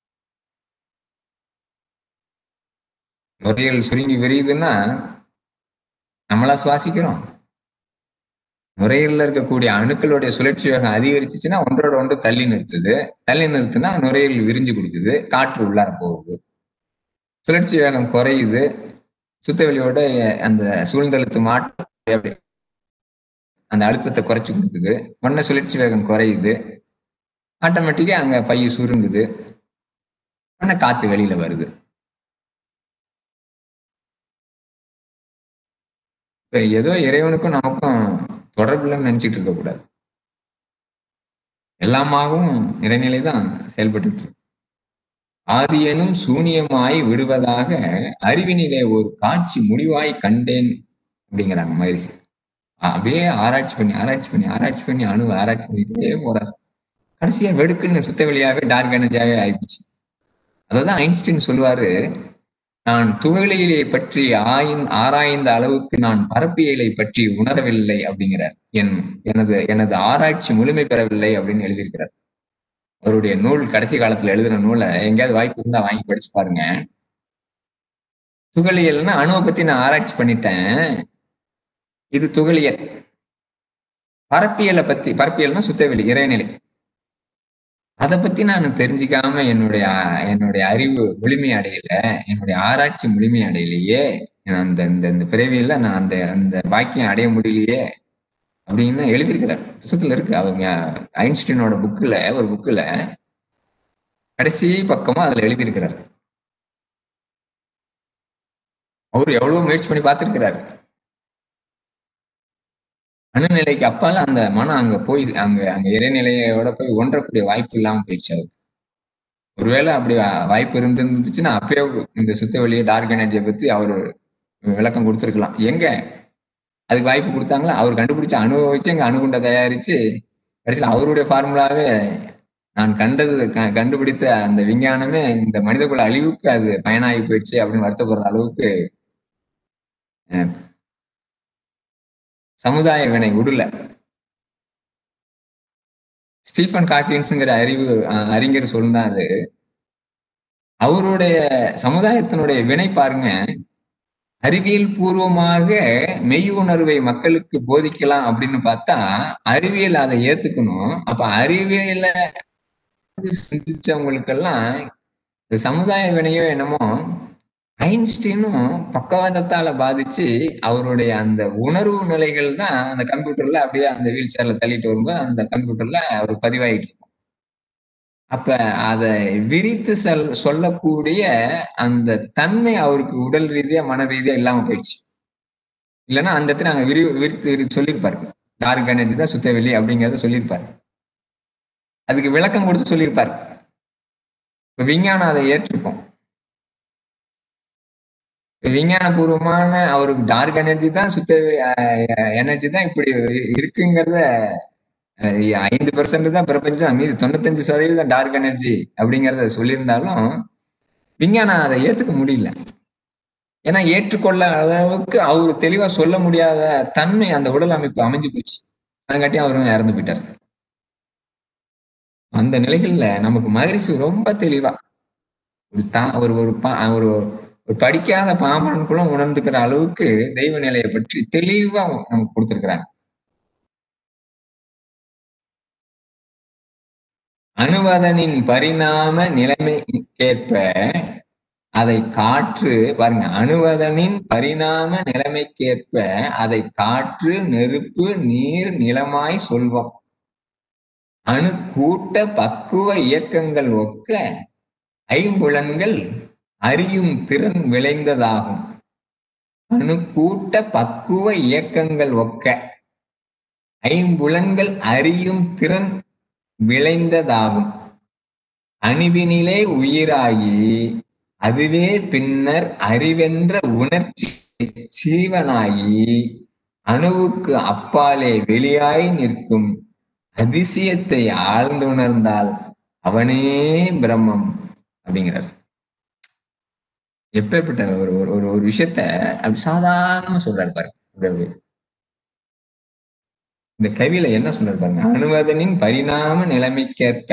நுரையீரல் சுருங்கி விரியுதுன்னா நம்மளா சுவாசிக்கிறோம் நுரையீரல்ல இருக்கக்கூடிய அணுக்களுடைய சுழற்சி வேகம் அதிகரிச்சுச்சுன்னா ஒன்றோட ஒன்று தள்ளி நிறுத்துது தள்ளி நிறுத்துனா நுரையீரல் விரிஞ்சு கொடுக்குது காற்று உள்ளார போகுது சுழற்சி வேகம் குறையுது சுத்தவெளியோட அந்த சூழ்ந்தழுத்து மாற்றம் அப்படி அந்த அழுத்தத்தை குறைச்சு கொடுக்குது மண்ண சுழற்சி வேகம் குறையுது ஆட்டோமேட்டிக்கா அங்க பைய சுருங்குது உடனே காத்து வெளியில வருது இப்ப ஏதோ இறைவனுக்கும் நமக்கும் தொடர்பு இல்லைன்னு நினைச்சிட்டு இருக்க கூடாது எல்லாமாகவும் இறைநிலை தான் செயல்பட்டு இருக்கு ஆதியனும் சூனியமாய் விடுவதாக அறிவினிலே ஒரு காட்சி முடிவாய் கண்டேன் அப்படிங்கிறாங்க மகிழ்ச்சி அப்படியே ஆராய்ச்சி பண்ணி ஆராய்ச்சி பண்ணி ஆராய்ச்சி பண்ணி அணு ஆராய்ச்சி பண்ணிட்டே போறாரு கடைசியா வெடுக்குன்னு சுத்த வெளியாவே டார்க் எனர்ஜியாவே ஆயிடுச்சு அததான் ஐன்ஸ்டீன் சொல்லுவாரு நான் துகளிலை பற்றி ஆயின் ஆராய்ந்த அளவுக்கு நான் பரப்பியலை பற்றி உணரவில்லை அப்படிங்கிறார் என் எனது எனது ஆராய்ச்சி முழுமை பெறவில்லை அப்படின்னு எழுதியிருக்கிறார் அவருடைய நூல் கடைசி காலத்துல எழுதின நூலை எங்கேயாவது வாய்ப்பு இருந்தா வாங்கி படிச்சு பாருங்க துகளியல்னா அணுவை பத்தி நான் ஆராய்ச்சி பண்ணிட்டேன் இது துகளியல் பரப்பியலை பத்தி பரப்பியல்னா சுத்தவெளி இறைநிலை அதை பத்தி நான் தெரிஞ்சுக்காம என்னுடைய என்னுடைய அறிவு முழுமை அடையல என்னுடைய ஆராய்ச்சி முழுமை அடையலையே அந்த இந்த இந்த பிறவியில நான் அந்த அந்த பாக்கியம் அடைய முடியலையே அப்படின்னு எழுதியிருக்கிறார் புத்தகத்துல இருக்கு அவங்க ஐன்ஸ்டீனோட புக்குல ஒரு புக்குல கடைசி பக்கமா அதுல எழுதியிருக்கிறார் அவரு எவ்வளவு முயற்சி பண்ணி பார்த்திருக்கிறாரு அணுநிலைக்கு அப்பால அந்த மனம் அங்க போய் அங்க அங்க இறைநிலையோட போய் ஒன்றக்கூடிய வாய்ப்பு இல்லாம போயிடுச்சு அவருக்கு ஒருவேளை அப்படி வாய்ப்பு இருந்துச்சுன்னா அப்பயே இந்த சுத்த வெளியே டார்க் எனர்ஜியை பத்தி அவரு விளக்கம் கொடுத்துருக்கலாம் எங்க அதுக்கு வாய்ப்பு கொடுத்தாங்களா அவர் கண்டுபிடிச்ச அணுவை வச்சு எங்க அணுகுண்டை தயாரிச்சு கடைசியில் அவருடைய ஃபார்முலாவே நான் கண்டது கண்டுபிடித்த அந்த விஞ்ஞானமே இந்த மனிதகுல அழிவுக்கு அது பயனாகி போயிடுச்சு அப்படின்னு வருத்தப்படுற அளவுக்கு சமுதாய வினை உடுல ஸ்டீஃபன் காக்கின்ஸுங்கிற அறிவு அறிஞர் சொன்னாரு அவருடைய சமுதாயத்தினுடைய வினை பாருங்க அறிவியல் பூர்வமாக மெய் உணர்வை மக்களுக்கு போதிக்கலாம் அப்படின்னு பார்த்தா அறிவியல் அதை ஏத்துக்கணும் அப்ப அறிவியல சிந்திச்சவங்களுக்கெல்லாம் சமுதாய வினையோ என்னமோ ஐன்ஸ்டீனும் பக்கவாதத்தால பாதிச்சு அவருடைய அந்த உணர்வு நிலைகள் தான் அந்த கம்ப்யூட்டர்ல அப்படியே அந்த வீல் சேர்ல தள்ளிட்டு வரும்போது அந்த கம்ப்யூட்டர்ல அவர் பதிவாயிட்டு இருக்கும் அப்ப அதை விரித்து சொல் சொல்லக்கூடிய அந்த தன்மை அவருக்கு உடல் ரீதியா மன ரீதியா இல்லாம போயிடுச்சு இல்லைன்னா அந்த இடத்துல நாங்க விரி விரித்து சொல்லியிருப்பாரு டார்க் எனர்ஜி தான் சுத்தவெளி அப்படிங்கறத சொல்லியிருப்பாரு அதுக்கு விளக்கம் கொடுத்து சொல்லியிருப்பாரு இப்ப விஞ்ஞானம் அதை ஏற்றிருக்கோம் விஞ்ஞான பூர்வமான அவருக்கு டார்க் எனர்ஜி தான் சுத்த எனர்ஜி தான் இப்படி இருக்குங்கிறத ஐந்து பெர்சன்ட் தான் பிரபஞ்சம் மீது தொண்ணூத்தஞ்சு சதவீதம் டார்க் எனர்ஜி அப்படிங்கிறத சொல்லியிருந்தாலும் விஞ்ஞானம் அதை ஏத்துக்க முடியல ஏன்னா ஏற்றுக்கொள்ள அளவுக்கு அவரு தெளிவா சொல்ல முடியாத தன்மை அந்த உடல் அமைப்பு அமைஞ்சு போச்சு அதங்காட்டி அவரும் இறந்து போயிட்டார் அந்த நிலைகள்ல நமக்கு மகரிஷி ரொம்ப தெளிவா ஒரு தா ஒரு ஒரு ஒரு ஒரு படிக்காத பாமரனுக்குள்ள உணர்ந்துக்கிற அளவுக்கு தெய்வ நிலையை பற்றி தெளிவா நமக்கு கொடுத்திருக்கிறாங்க அணுவதனின் பரிணாம நிலைமைக்கேற்ப அதை காற்று பாருங்க அணுவதனின் பரிணாம நிலைமைக்கேற்ப அதை காற்று நெருப்பு நீர் நிலமாய் சொல்வோம் அணு கூட்ட பக்குவ இயக்கங்கள் ஒக்க ஐம்புலன்கள் அறியும் திறன் விளைந்ததாகும் அணு கூட்ட பக்குவ இயக்கங்கள் ஒக்க ஐம்புலன்கள் அறியும் திறன் விளைந்ததாகும் அணுவினிலே உயிராகி அதுவே பின்னர் அறிவென்ற உணர்ச்சி சீவனாகி அணுவுக்கு அப்பாலே வெளியாய் நிற்கும் அதிசயத்தை ஆழ்ந்துணர்ந்தால் அவனே பிரம்மம் அப்படிங்கிறார் எப்பேற்பட்ட ஒரு ஒரு ஒரு ஒரு விஷயத்த அப்படி சாதாரணமா சொல்றாரு பாருங்க இந்த கவியில என்ன சொல்றாரு பாருங்க அணுவதனின் பரிணாம நிலைமைக்கேற்ப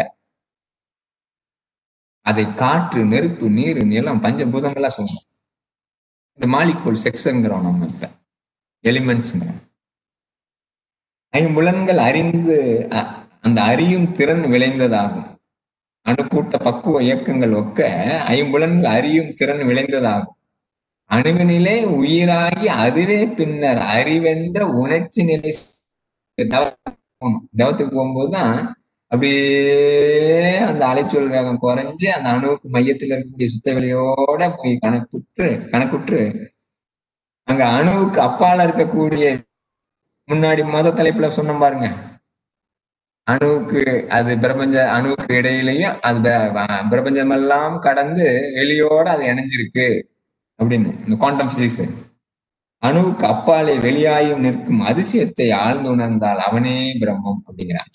அதை காற்று நெருப்பு நீர் நிலம் பஞ்சபூதங்களா சொல்லணும் இந்த மாலிகோல் செக்ஸுங்கிறோம் நம்ம இப்ப எலிமெண்ட்ஸ்ங்கிறோம் ஐம்புலன்கள் அறிந்து அந்த அறியும் திறன் விளைந்ததாகும் அணுக்கூட்ட பக்குவ இயக்கங்கள் ஒக்க ஐம்புலன்கள் அறியும் திறன் விளைந்ததாகும் அணுவினிலே உயிராகி அதுவே பின்னர் அறிவென்ற உணர்ச்சி நிலை தவத்துக்கு போகும்போதுதான் அப்படியே அந்த அலைச்சொல் வேகம் குறைஞ்சு அந்த அணுவுக்கு மையத்தில் இருக்கக்கூடிய சுத்த வெளியோட போய் கணக்குற்று கணக்குற்று அங்க அணுவுக்கு அப்பால இருக்கக்கூடிய முன்னாடி மொத தலைப்புல சொன்னோம் பாருங்க அணுவுக்கு அது பிரபஞ்ச அணுவுக்கு இடையிலையும் அது பிரபஞ்சம் எல்லாம் கடந்து வெளியோட அது இணைஞ்சிருக்கு அப்படின்னு இந்த குவாண்டம் பிசிக்ஸ் அணுவுக்கு அப்பாலே வெளியாயும் நிற்கும் அதிசயத்தை ஆழ்ந்து உணர்ந்தால் அவனே பிரம்மம் அப்படிங்கிறான்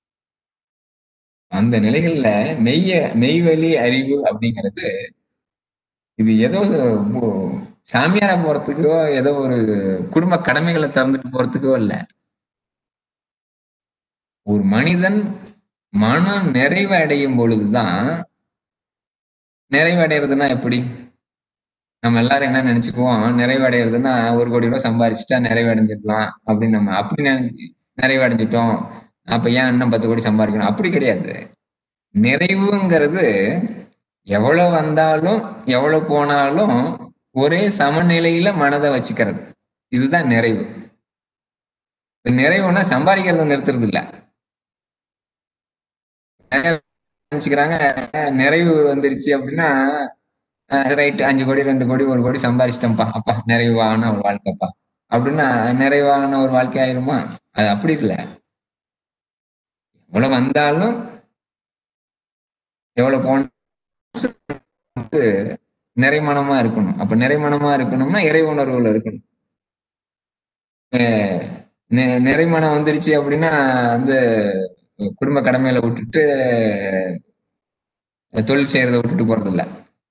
அந்த நிலைகள்ல மெய்ய மெய்வெளி அறிவு அப்படிங்கிறது இது ஏதோ சாமியாரா போறதுக்கோ ஏதோ ஒரு குடும்ப கடமைகளை திறந்துட்டு போறதுக்கோ இல்லை ஒரு மனிதன் மனம் நிறைவு அடையும் பொழுதுதான் நிறைவு அடைறதுன்னா எப்படி நம்ம எல்லாரும் என்ன நினைச்சுக்குவோம் நிறைவு அடைறதுன்னா ஒரு கோடி ரூபாய் சம்பாரிச்சுட்டா நிறைவு அடைஞ்சிடலாம் அப்படின்னு நம்ம அப்படி நினை நிறைவு அடைஞ்சிட்டோம் அப்ப ஏன் இன்னும் பத்து கோடி சம்பாதிக்கணும் அப்படி கிடையாது நிறைவுங்கிறது எவ்வளவு வந்தாலும் எவ்வளவு போனாலும் ஒரே சமநிலையில மனதை வச்சுக்கிறது இதுதான் நிறைவு இப்ப நிறைவுன்னா சம்பாதிக்கிறத நிறுத்துறது இல்ல நினைச்சுக்கிறாங்க நிறைவு வந்துருச்சு அப்படின்னா ரைட் அஞ்சு கோடி ரெண்டு கோடி ஒரு கோடி சம்பாதிச்சிட்டோம்ப்பா அப்பா நிறைவான ஒரு வாழ்க்கைப்பா அப்படின்னா நிறைவான ஒரு வாழ்க்கை ஆயிருமா அது அப்படி இல்லை எவ்வளவு வந்தாலும் எவ்வளவு போன நிறைமனமா இருக்கணும் அப்ப நிறைமனமா இருக்கணும்னா இறை உணர்வுல இருக்கணும் அஹ் நி- நிறைமனம் வந்துருச்சு அப்படின்னா வந்து குடும்ப கடமையில விட்டுட்டு தொழில் செய்யறதை விட்டுட்டு போறது இல்ல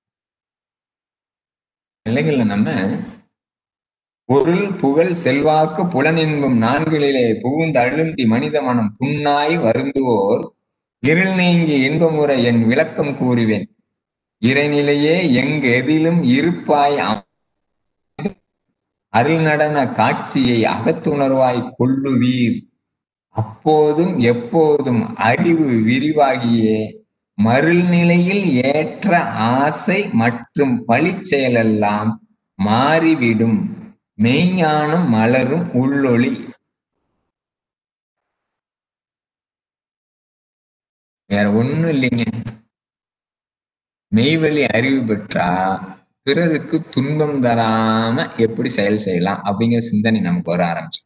நிலைகள்ல நம்ம பொருள் புகழ் செல்வாக்கு புலனின்பம் நான்கிலே புகுந்து அழுந்தி மனித மனம் புண்ணாய் வருந்துவோர் இருள் நீங்கி இன்பமுற என் விளக்கம் கூறுவேன் இறைநிலையே எங்கு எதிலும் இருப்பாய் அம்- அருள் நடன காட்சியை அகத்துணர்வாய் கொள்ளுவீர் அப்போதும் எப்போதும் அறிவு விரிவாகியே மருள் நிலையில் ஏற்ற ஆசை மற்றும் பழிச்செயலெல்லாம் மாறிவிடும் மெய்ஞானம் மலரும் உள்ளொளி வேற ஒண்ணும் இல்லைங்க மெய்வழி அறிவு பெற்றா பிறருக்கு துன்பம் தராம எப்படி செயல் செய்யலாம் அப்படிங்கிற சிந்தனை நமக்கு வர ஆரம்பிச்சு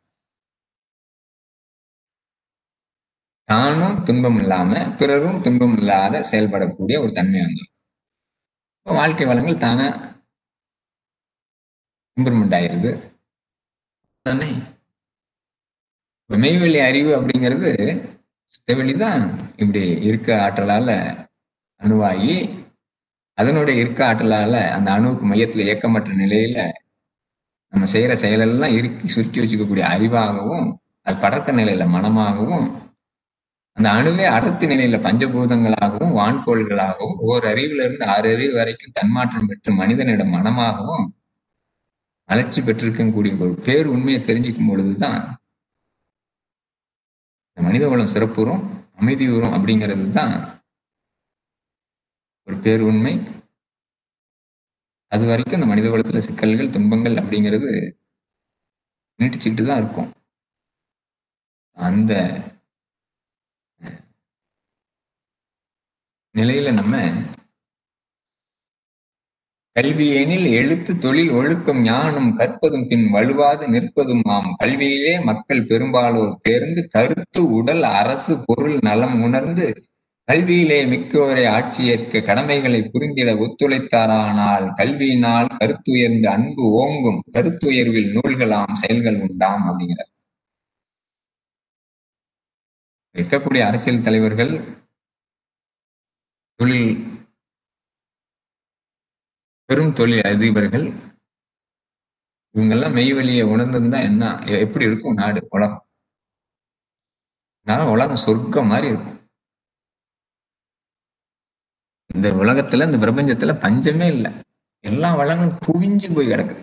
தானும் துன்பம் இல்லாம பிறரும் துன்பம் இல்லாத செயல்படக்கூடிய ஒரு தன்மை வந்து வாழ்க்கை வளங்கள் தானே இம்ப்ரூவ்மெண்ட் ஆயிருது தானே இப்ப மெய்வெளி அறிவு அப்படிங்கிறது சுத்தவெளி தான் இப்படி இருக்க ஆற்றலால அணுவாகி அதனுடைய இருக்க ஆற்றலால அந்த அணுவுக்கு மையத்துல இயக்கமற்ற நிலையில நம்ம செய்யற செயலெல்லாம் இறுக்கி சுருக்கி வச்சுக்கக்கூடிய அறிவாகவும் அது படர்க்க நிலையில மனமாகவும் அந்த அணுவே அடர்த்தி நிலையில பஞ்சபூதங்களாகவும் வான்கோள்களாகவும் ஓர் அறிவுல இருந்து ஆறு அறிவு வரைக்கும் தன்மாற்றம் பெற்று மனிதனிடம் மனமாகவும் வளர்ச்சி பெற்றிருக்கக்கூடிய ஒரு பேர் உண்மையை தெரிஞ்சுக்கும் பொழுதுதான் இந்த மனித குலம் சிறப்புறும் அமைதியுறும் அப்படிங்கிறது தான் ஒரு பேர் உண்மை அது வரைக்கும் இந்த மனித குலத்துல சிக்கல்கள் துன்பங்கள் அப்படிங்கிறது நீட்டிச்சுக்கிட்டு தான் இருக்கும் அந்த நிலையில நம்ம கல்வியெனில் எழுத்து தொழில் ஒழுக்கம் ஞானம் கற்பதும் பின் வலுவாது நிற்பதும் ஆம் கல்வியிலே மக்கள் பெரும்பாலோர் தேர்ந்து கருத்து உடல் அரசு பொருள் நலம் உணர்ந்து கல்வியிலே மிக்கோரை ஆட்சியேற்க கடமைகளை புரிந்திட ஒத்துழைத்தாரானால் கல்வியினால் கருத்துயர்ந்து அன்பு ஓங்கும் கருத்துயர்வில் நூல்களாம் செயல்கள் உண்டாம் அப்படிங்கிறார் இருக்கக்கூடிய அரசியல் தலைவர்கள் தொழில் பெரும் தொழில் அதிபர்கள் இவங்கெல்லாம் மெய்வெளியை உணர்ந்திருந்தா என்ன எ- எப்படி இருக்கும் நாடு உலகம் நான் உலகம் சொர்க்கம் மாதிரி இருக்கும் இந்த உலகத்துல இந்த பிரபஞ்சத்துல பஞ்சமே இல்லை எல்லா வளங்களும் குவிஞ்சு போய் கிடக்குது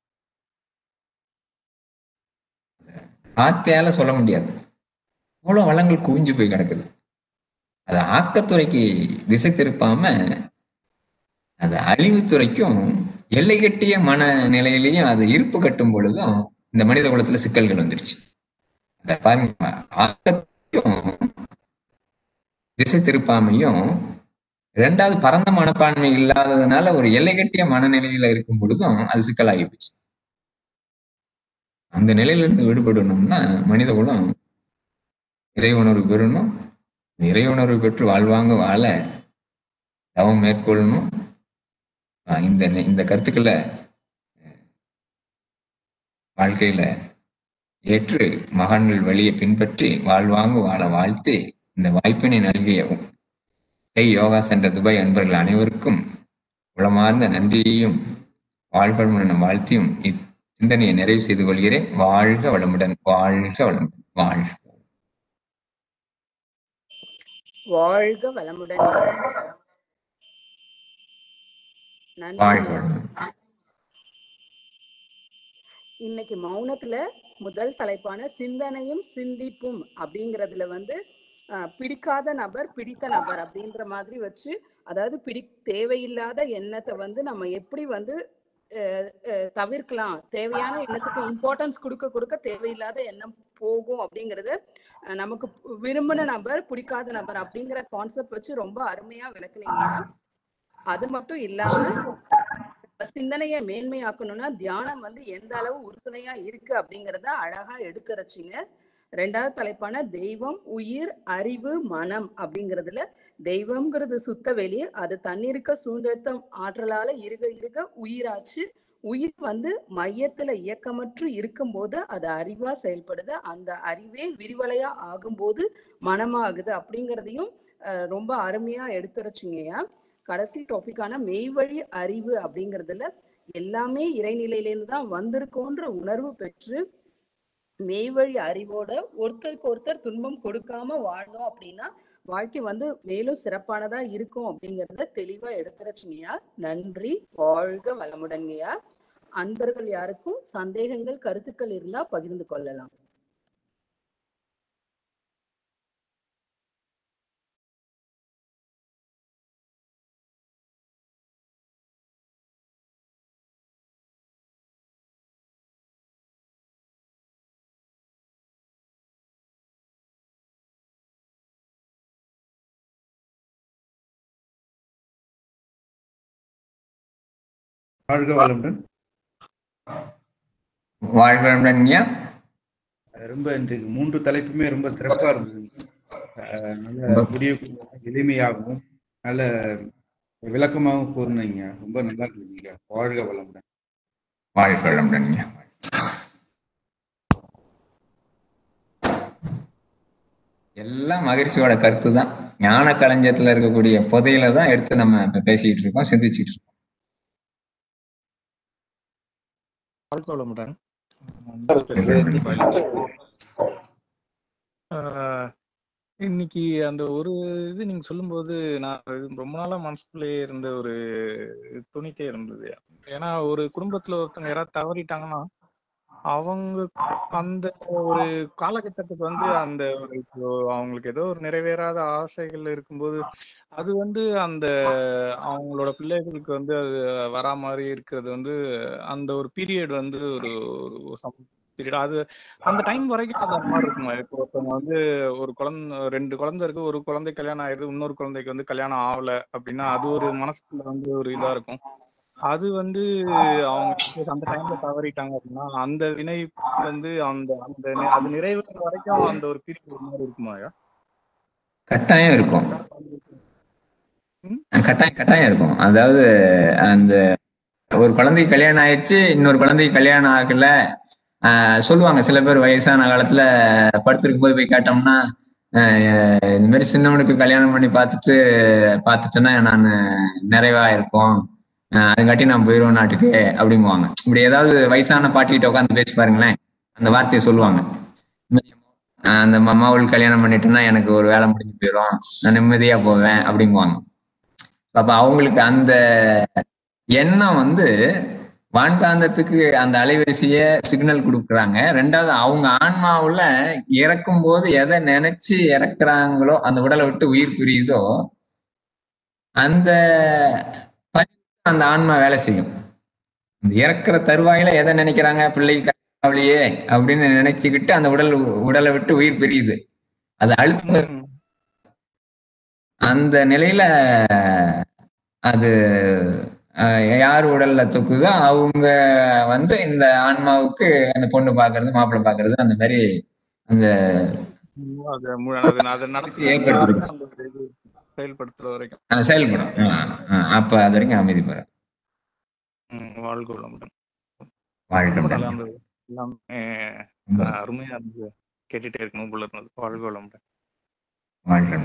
வார்த்தையால சொல்ல முடியாது அவ்வளவு வளங்கள் குவிஞ்சு போய் கிடக்குது அது ஆக்கத்துறைக்கு திசை திருப்பாம அது அழிவுத்துறைக்கும் எல்லை கட்டிய மன நிலையிலையும் அது இருப்பு கட்டும் பொழுதும் இந்த மனித குலத்துல சிக்கல்கள் வந்துருச்சு அத பாருங்க ஆக்கத்தையும் திசை திருப்பாமையும் ரெண்டாவது பரந்த மனப்பான்மை இல்லாததுனால ஒரு எல்லை கட்டிய மனநிலையில இருக்கும் பொழுதும் அது சிக்கலாகி போச்சு அந்த நிலையில இருந்து விடுபடணும்னா மனித குலம் இறை உணர்வு பெறணும் இறை உணர்வு பெற்று வாழ்வாங்க வாழ தவம் மேற்கொள்ளணும் ஆஹ் இந்த நெ- இந்த கருத்துக்களை அஹ், வாழ்க்கையில ஏற்று மகான்கள் வழியை பின்பற்றி வாழ்வாங்க வாழ வாழ்த்து இந்த வாய்ப்பினை நல்கிய கை யோகா சென்ற துபாய் அன்பர்கள் அனைவருக்கும் உளமார்ந்த நன்றியையும் வாழ்வளமுடன் என வாழ்த்தியும் இச்சிந்தனையை நிறைவு செய்து கொள்கிறேன் வாழ்க வளமுடன் வாழ்க வளமுடன் வாழ்க வாழ்க வளமுடன் நன்றி வாழ்க வளமுடன் இன்னைக்கு மௌனத்துல முதல் தலைப்பான சிந்தனையும் சிந்திப்பும் அப்படிங்கிறதுல வந்து அஹ், பிடிக்காத நபர் பிடித்த நபர் அப்படின்ற மாதிரி வச்சு அதாவது பிடி தேவையில்லாத எண்ணத்தை வந்து நம்ம எப்படி வந்து அஹ், அஹ், தவிர்க்கலாம் தேவையான எண்ணத்துக்கு இம்பார்ட்டன்ஸ் கொடுக்க கொடுக்க தேவையில்லாத எண்ணம் போகும் அப்படிங்கறது அஹ், நமக்கு விரும்பின நபர் பிடிக்காத நபர் அப்படிங்கிற கான்செப்ட் வச்சு ரொம்ப அருமையா விளக்குனீங்க அது மட்டும் இல்லாம சிந்தனையை மேன்மையாக்கணும்னா தியானம் வந்து எந்த அளவு உறுதுணையா இருக்கு அப்படிங்கறத அழகா எடுத்துரைச்சிங்க ரெண்டாவது தலைப்பான தெய்வம் உயிர் அறிவு மனம் அப்படிங்கிறதுல தெய்வம்ங்கிறது சுத்த வெளி அது தன்னிருக்க சூழ்ந்தெழுத்த ஆற்றலால இருக இருக உயிராச்சு உயிர் வந்து மையத்துல இயக்கமற்று இருக்கும்போது அது அறிவா செயல்படுது அந்த அறிவே விரிவலையா ஆகும்போது மனமாகுது அப்படிங்கிறதையும் அஹ், ரொம்ப அருமையா எடுத்துரைச்சிங்கய்யா கடைசி டாபிக்கான மெய்வழி அறிவு அப்படிங்கிறதுல எல்லாமே இறைநிலையிலேருந்து தான் வந்திருக்கோன்ற உணர்வு பெற்று மெய்வழி அறிவோட ஒருத்தருக்கு ஒருத்தர் துன்பம் கொடுக்காம வாழ்ந்தோம் அப்படின்னா வாழ்க்கை வந்து மேலும் சிறப்பானதா இருக்கும் அப்படிங்கறத தெளிவா எடுத்துரச்சுங்கய்யா நன்றி வாழ்க வளமுடன்ங்கய்யா அன்பர்கள் யாருக்கும் சந்தேகங்கள் கருத்துக்கள் இருந்தா பகிர்ந்து கொள்ளலாம் வாழ்க வளமுடன் வாழ்வீங்க ரொம்ப இன்றைக்கு மூன்று தலைப்புமே ரொம்ப சிறப்பா இருந்தது அஹ் நல்ல முடியக்கூடிய எளிமையாகவும் நல்ல விளக்கமாகவும் கூறினீங்க ரொம்ப நல்லா இருந்தீங்க வாழ்க வளமுடன் வாழ்க வளமுடன்ங்க எல்லாம் மகிழ்ச்சியோட கருத்து தான் ஞான களஞ்சியத்துல இருக்கக்கூடிய புதையில தான் எடுத்து நம்ம இப்ப பேசிட்டு இருக்கோம் சிந்திச்சுட்டு இருக்கோம் வாழ்க வளமுடன் வளமுடன். ஆஹ் இன்னைக்கு அந்த ஒரு இது நீங்க சொல்லும்போது நான் இது ரொம்ப நாளா மனசுக்குள்ளேயே இருந்த ஒரு துணித்தே இருந்தது ஏன்னா ஒரு குடும்பத்துல ஒருத்தவங்க யாராவது தவறிட்டாங்கன்னா அவங்க அந்த ஒரு காலகட்டத்துக்கு வந்து அந்த ஒரு இப்போ அவங்களுக்கு ஏதோ ஒரு நிறைவேறாத ஆசைகள் இருக்கும்போது அது வந்து அந்த அவங்களோட பிள்ளைகளுக்கு வந்து அது வரா மாதிரி இருக்கிறது வந்து அந்த ஒரு பீரியட் வந்து ஒரு ஒரு சம் பீரியட் அது அந்த டைம் வரைக்கும் அது அந்த மாதிரி இருக்குமா இப்போ ஒருத்தவங்க வந்து ஒரு குழந்தை ரெண்டு குழந்தை இருக்கு ஒரு குழந்தை கல்யாணம் ஆயிடுது இன்னொரு குழந்தைக்கு வந்து கல்யாணம் ஆகல அப்படின்னா அது ஒரு மனசுக்குள்ள வந்து ஒரு இதா இருக்கும் அது வந்து அவங்க வந்து அந்த டைம்ல தவறிட்டாங்க அப்படின்னா அந்த வினை வந்து அந்த அந்த நி- அது நிறைவேற வரைக்கும் அந்த ஒரு பீரியட் ஒரு மாதிரி இருக்குமா ஐயா? கட்டாயம் இருக்கும் ம்? கட்டாயம் கட்டாயம் இருக்கும் அதாவது அந்த ஒரு குழந்தைக்கு கல்யாணம் ஆயிடுச்சு இன்னொரு குழந்தைக்கு கல்யாணம் ஆகல ஆஹ் சொல்லுவாங்க சில பேர் வயசான காலத்துல படுத்திருக்கும் போது போய் கேட்டோம்னா ஆஹ் இந்த மாதிரி சின்னவனுக்கு கல்யாணம் பண்ணி பார்த்துட்டு பார்த்துட்டேன்னா நான் நிறைவா இருக்கும் ஆஹ் அதுங்காட்டி நான் போயிடுவேன் நாட்டுக்கு அப்படிங்குவாங்க இப்படி ஏதாவது வயசான பாட்டிகிட்ட உட்காந்து பேசி பாருங்களேன் அந்த வார்த்தையை சொல்லுவாங்க ஆஹ் அந்த அம்மாவுக்கு கல்யாணம் பண்ணிட்டேன்னா எனக்கு ஒரு வேலை முடிஞ்சு போயிடும் நான் நிம்மதியா போவேன் அப்படிங்குவாங்க அப்ப அவங்களுக்கு அந்த எண்ணம் வந்து வான்காந்தத்துக்கு அந்த அலைவரிசைய சிக்னல் கொடுக்குறாங்க ரெண்டாவது அவங்க ஆன்மாவுல இறக்கும் போது எதை நினைச்சு இறக்குறாங்களோ அந்த உடலை விட்டு உயிர் பிரியுதோ அந்த பதிவு அந்த ஆன்மா வேலை செய்யும் இந்த இறக்குற தருவாயில எதை நினைக்கிறாங்க பிள்ளைக்கு அவளையே அப்படின்னு நினைச்சுக்கிட்டு அந்த உடல் உடலை விட்டு உயிர் பிரியுது அது அழுத்த ம். அந்த நிலையில அது அஹ், யார் உடல்ல தொக்குதோ அவங்க வந்து இந்த ஆன்மாவுக்கு அந்த பொண்ணு பாக்குறது மாப்பிள்ளை பாக்குறது அந்த மாதிரி அந்த ம், அது மு- அது அது நடத்தி ஏற்படுத்தி கொடுக்கும். அந்த ஒரு இது செயல்படுத்துற வரைக்கும் அஹ், செயல்படும் அஹ், அஹ், அப்ப அது வரைக்கும் அமைதி பெறும் ம், வாழ்க வளமுடன் வாழ்க்கை ரொம்ப நல்லா இருந்தது எல்லாமே ஆஹ், அருமையா இருந்தது கேட்டுட்டே இருக்கணும் போல இருந்தது வாழ்க வளமுடன் வாழ்க்கை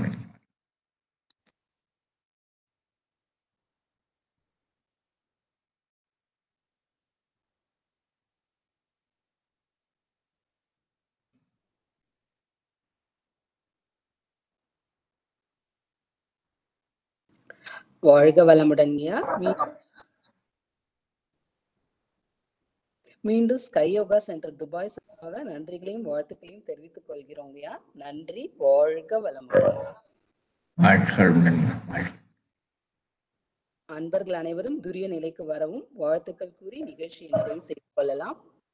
வாழ்க வளமுடன்யா மீ- மீண்டும் ஸ்கை யோகா சென்டர் துபாய் சார்பாக நன்றிகளையும் வாழ்த்துக்களையும் தெரிவித்துக் கொள்கிறோங்கய்யா நன்றி வாழ்க வளமுடன் வாழ்களுடன் வாழ்க அன்பர்கள் அனைவரும் துரிய நிலைக்கு வரவும் வாழ்த்துக்கள் கூறி நிகழ்ச்சியை நிறைவு செய்து கொள்ளலாம்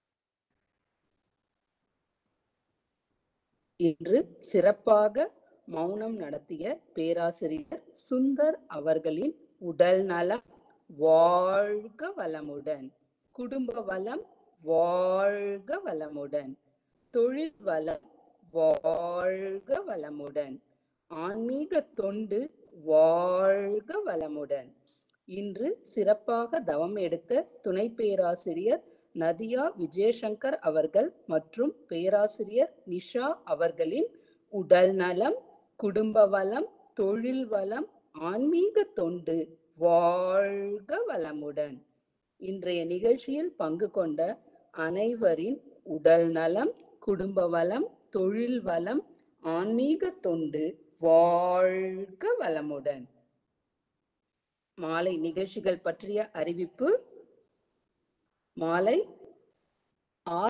இன்று சிறப்பாக மௌனம் நடத்திய பேராசிரியர் சுந்தர் அவர்களின் உடல் நலம் வாழ்க வளமுடன் குடும்ப வளம் வாழ்க வளமுடன் தொழில் வளம் வாழ்க வளமுடன் ஆன்மீக தொண்டு வாழ்க வளமுடன் இன்று சிறப்பாக தவம் எடுத்த துணை பேராசிரியர் நதியா விஜயசங்கர் அவர்கள் மற்றும் பேராசிரியர் நிஷா அவர்களின் உடல் நலம் குடும்ப வளம் தொழில் வளம் ஆன்மீக தொண்டு வாழ்க வளமுடன் இன்றைய நிகழ்ச்சியில் பங்கு கொண்ட அனைவரின் உடல் நலம் குடும்ப வளம் தொழில் வளம் ஆன்மீக தொண்டு வாழ்க வளமுடன் மாலை நிகழ்ச்சிகள் பற்றிய அறிவிப்பு மாலை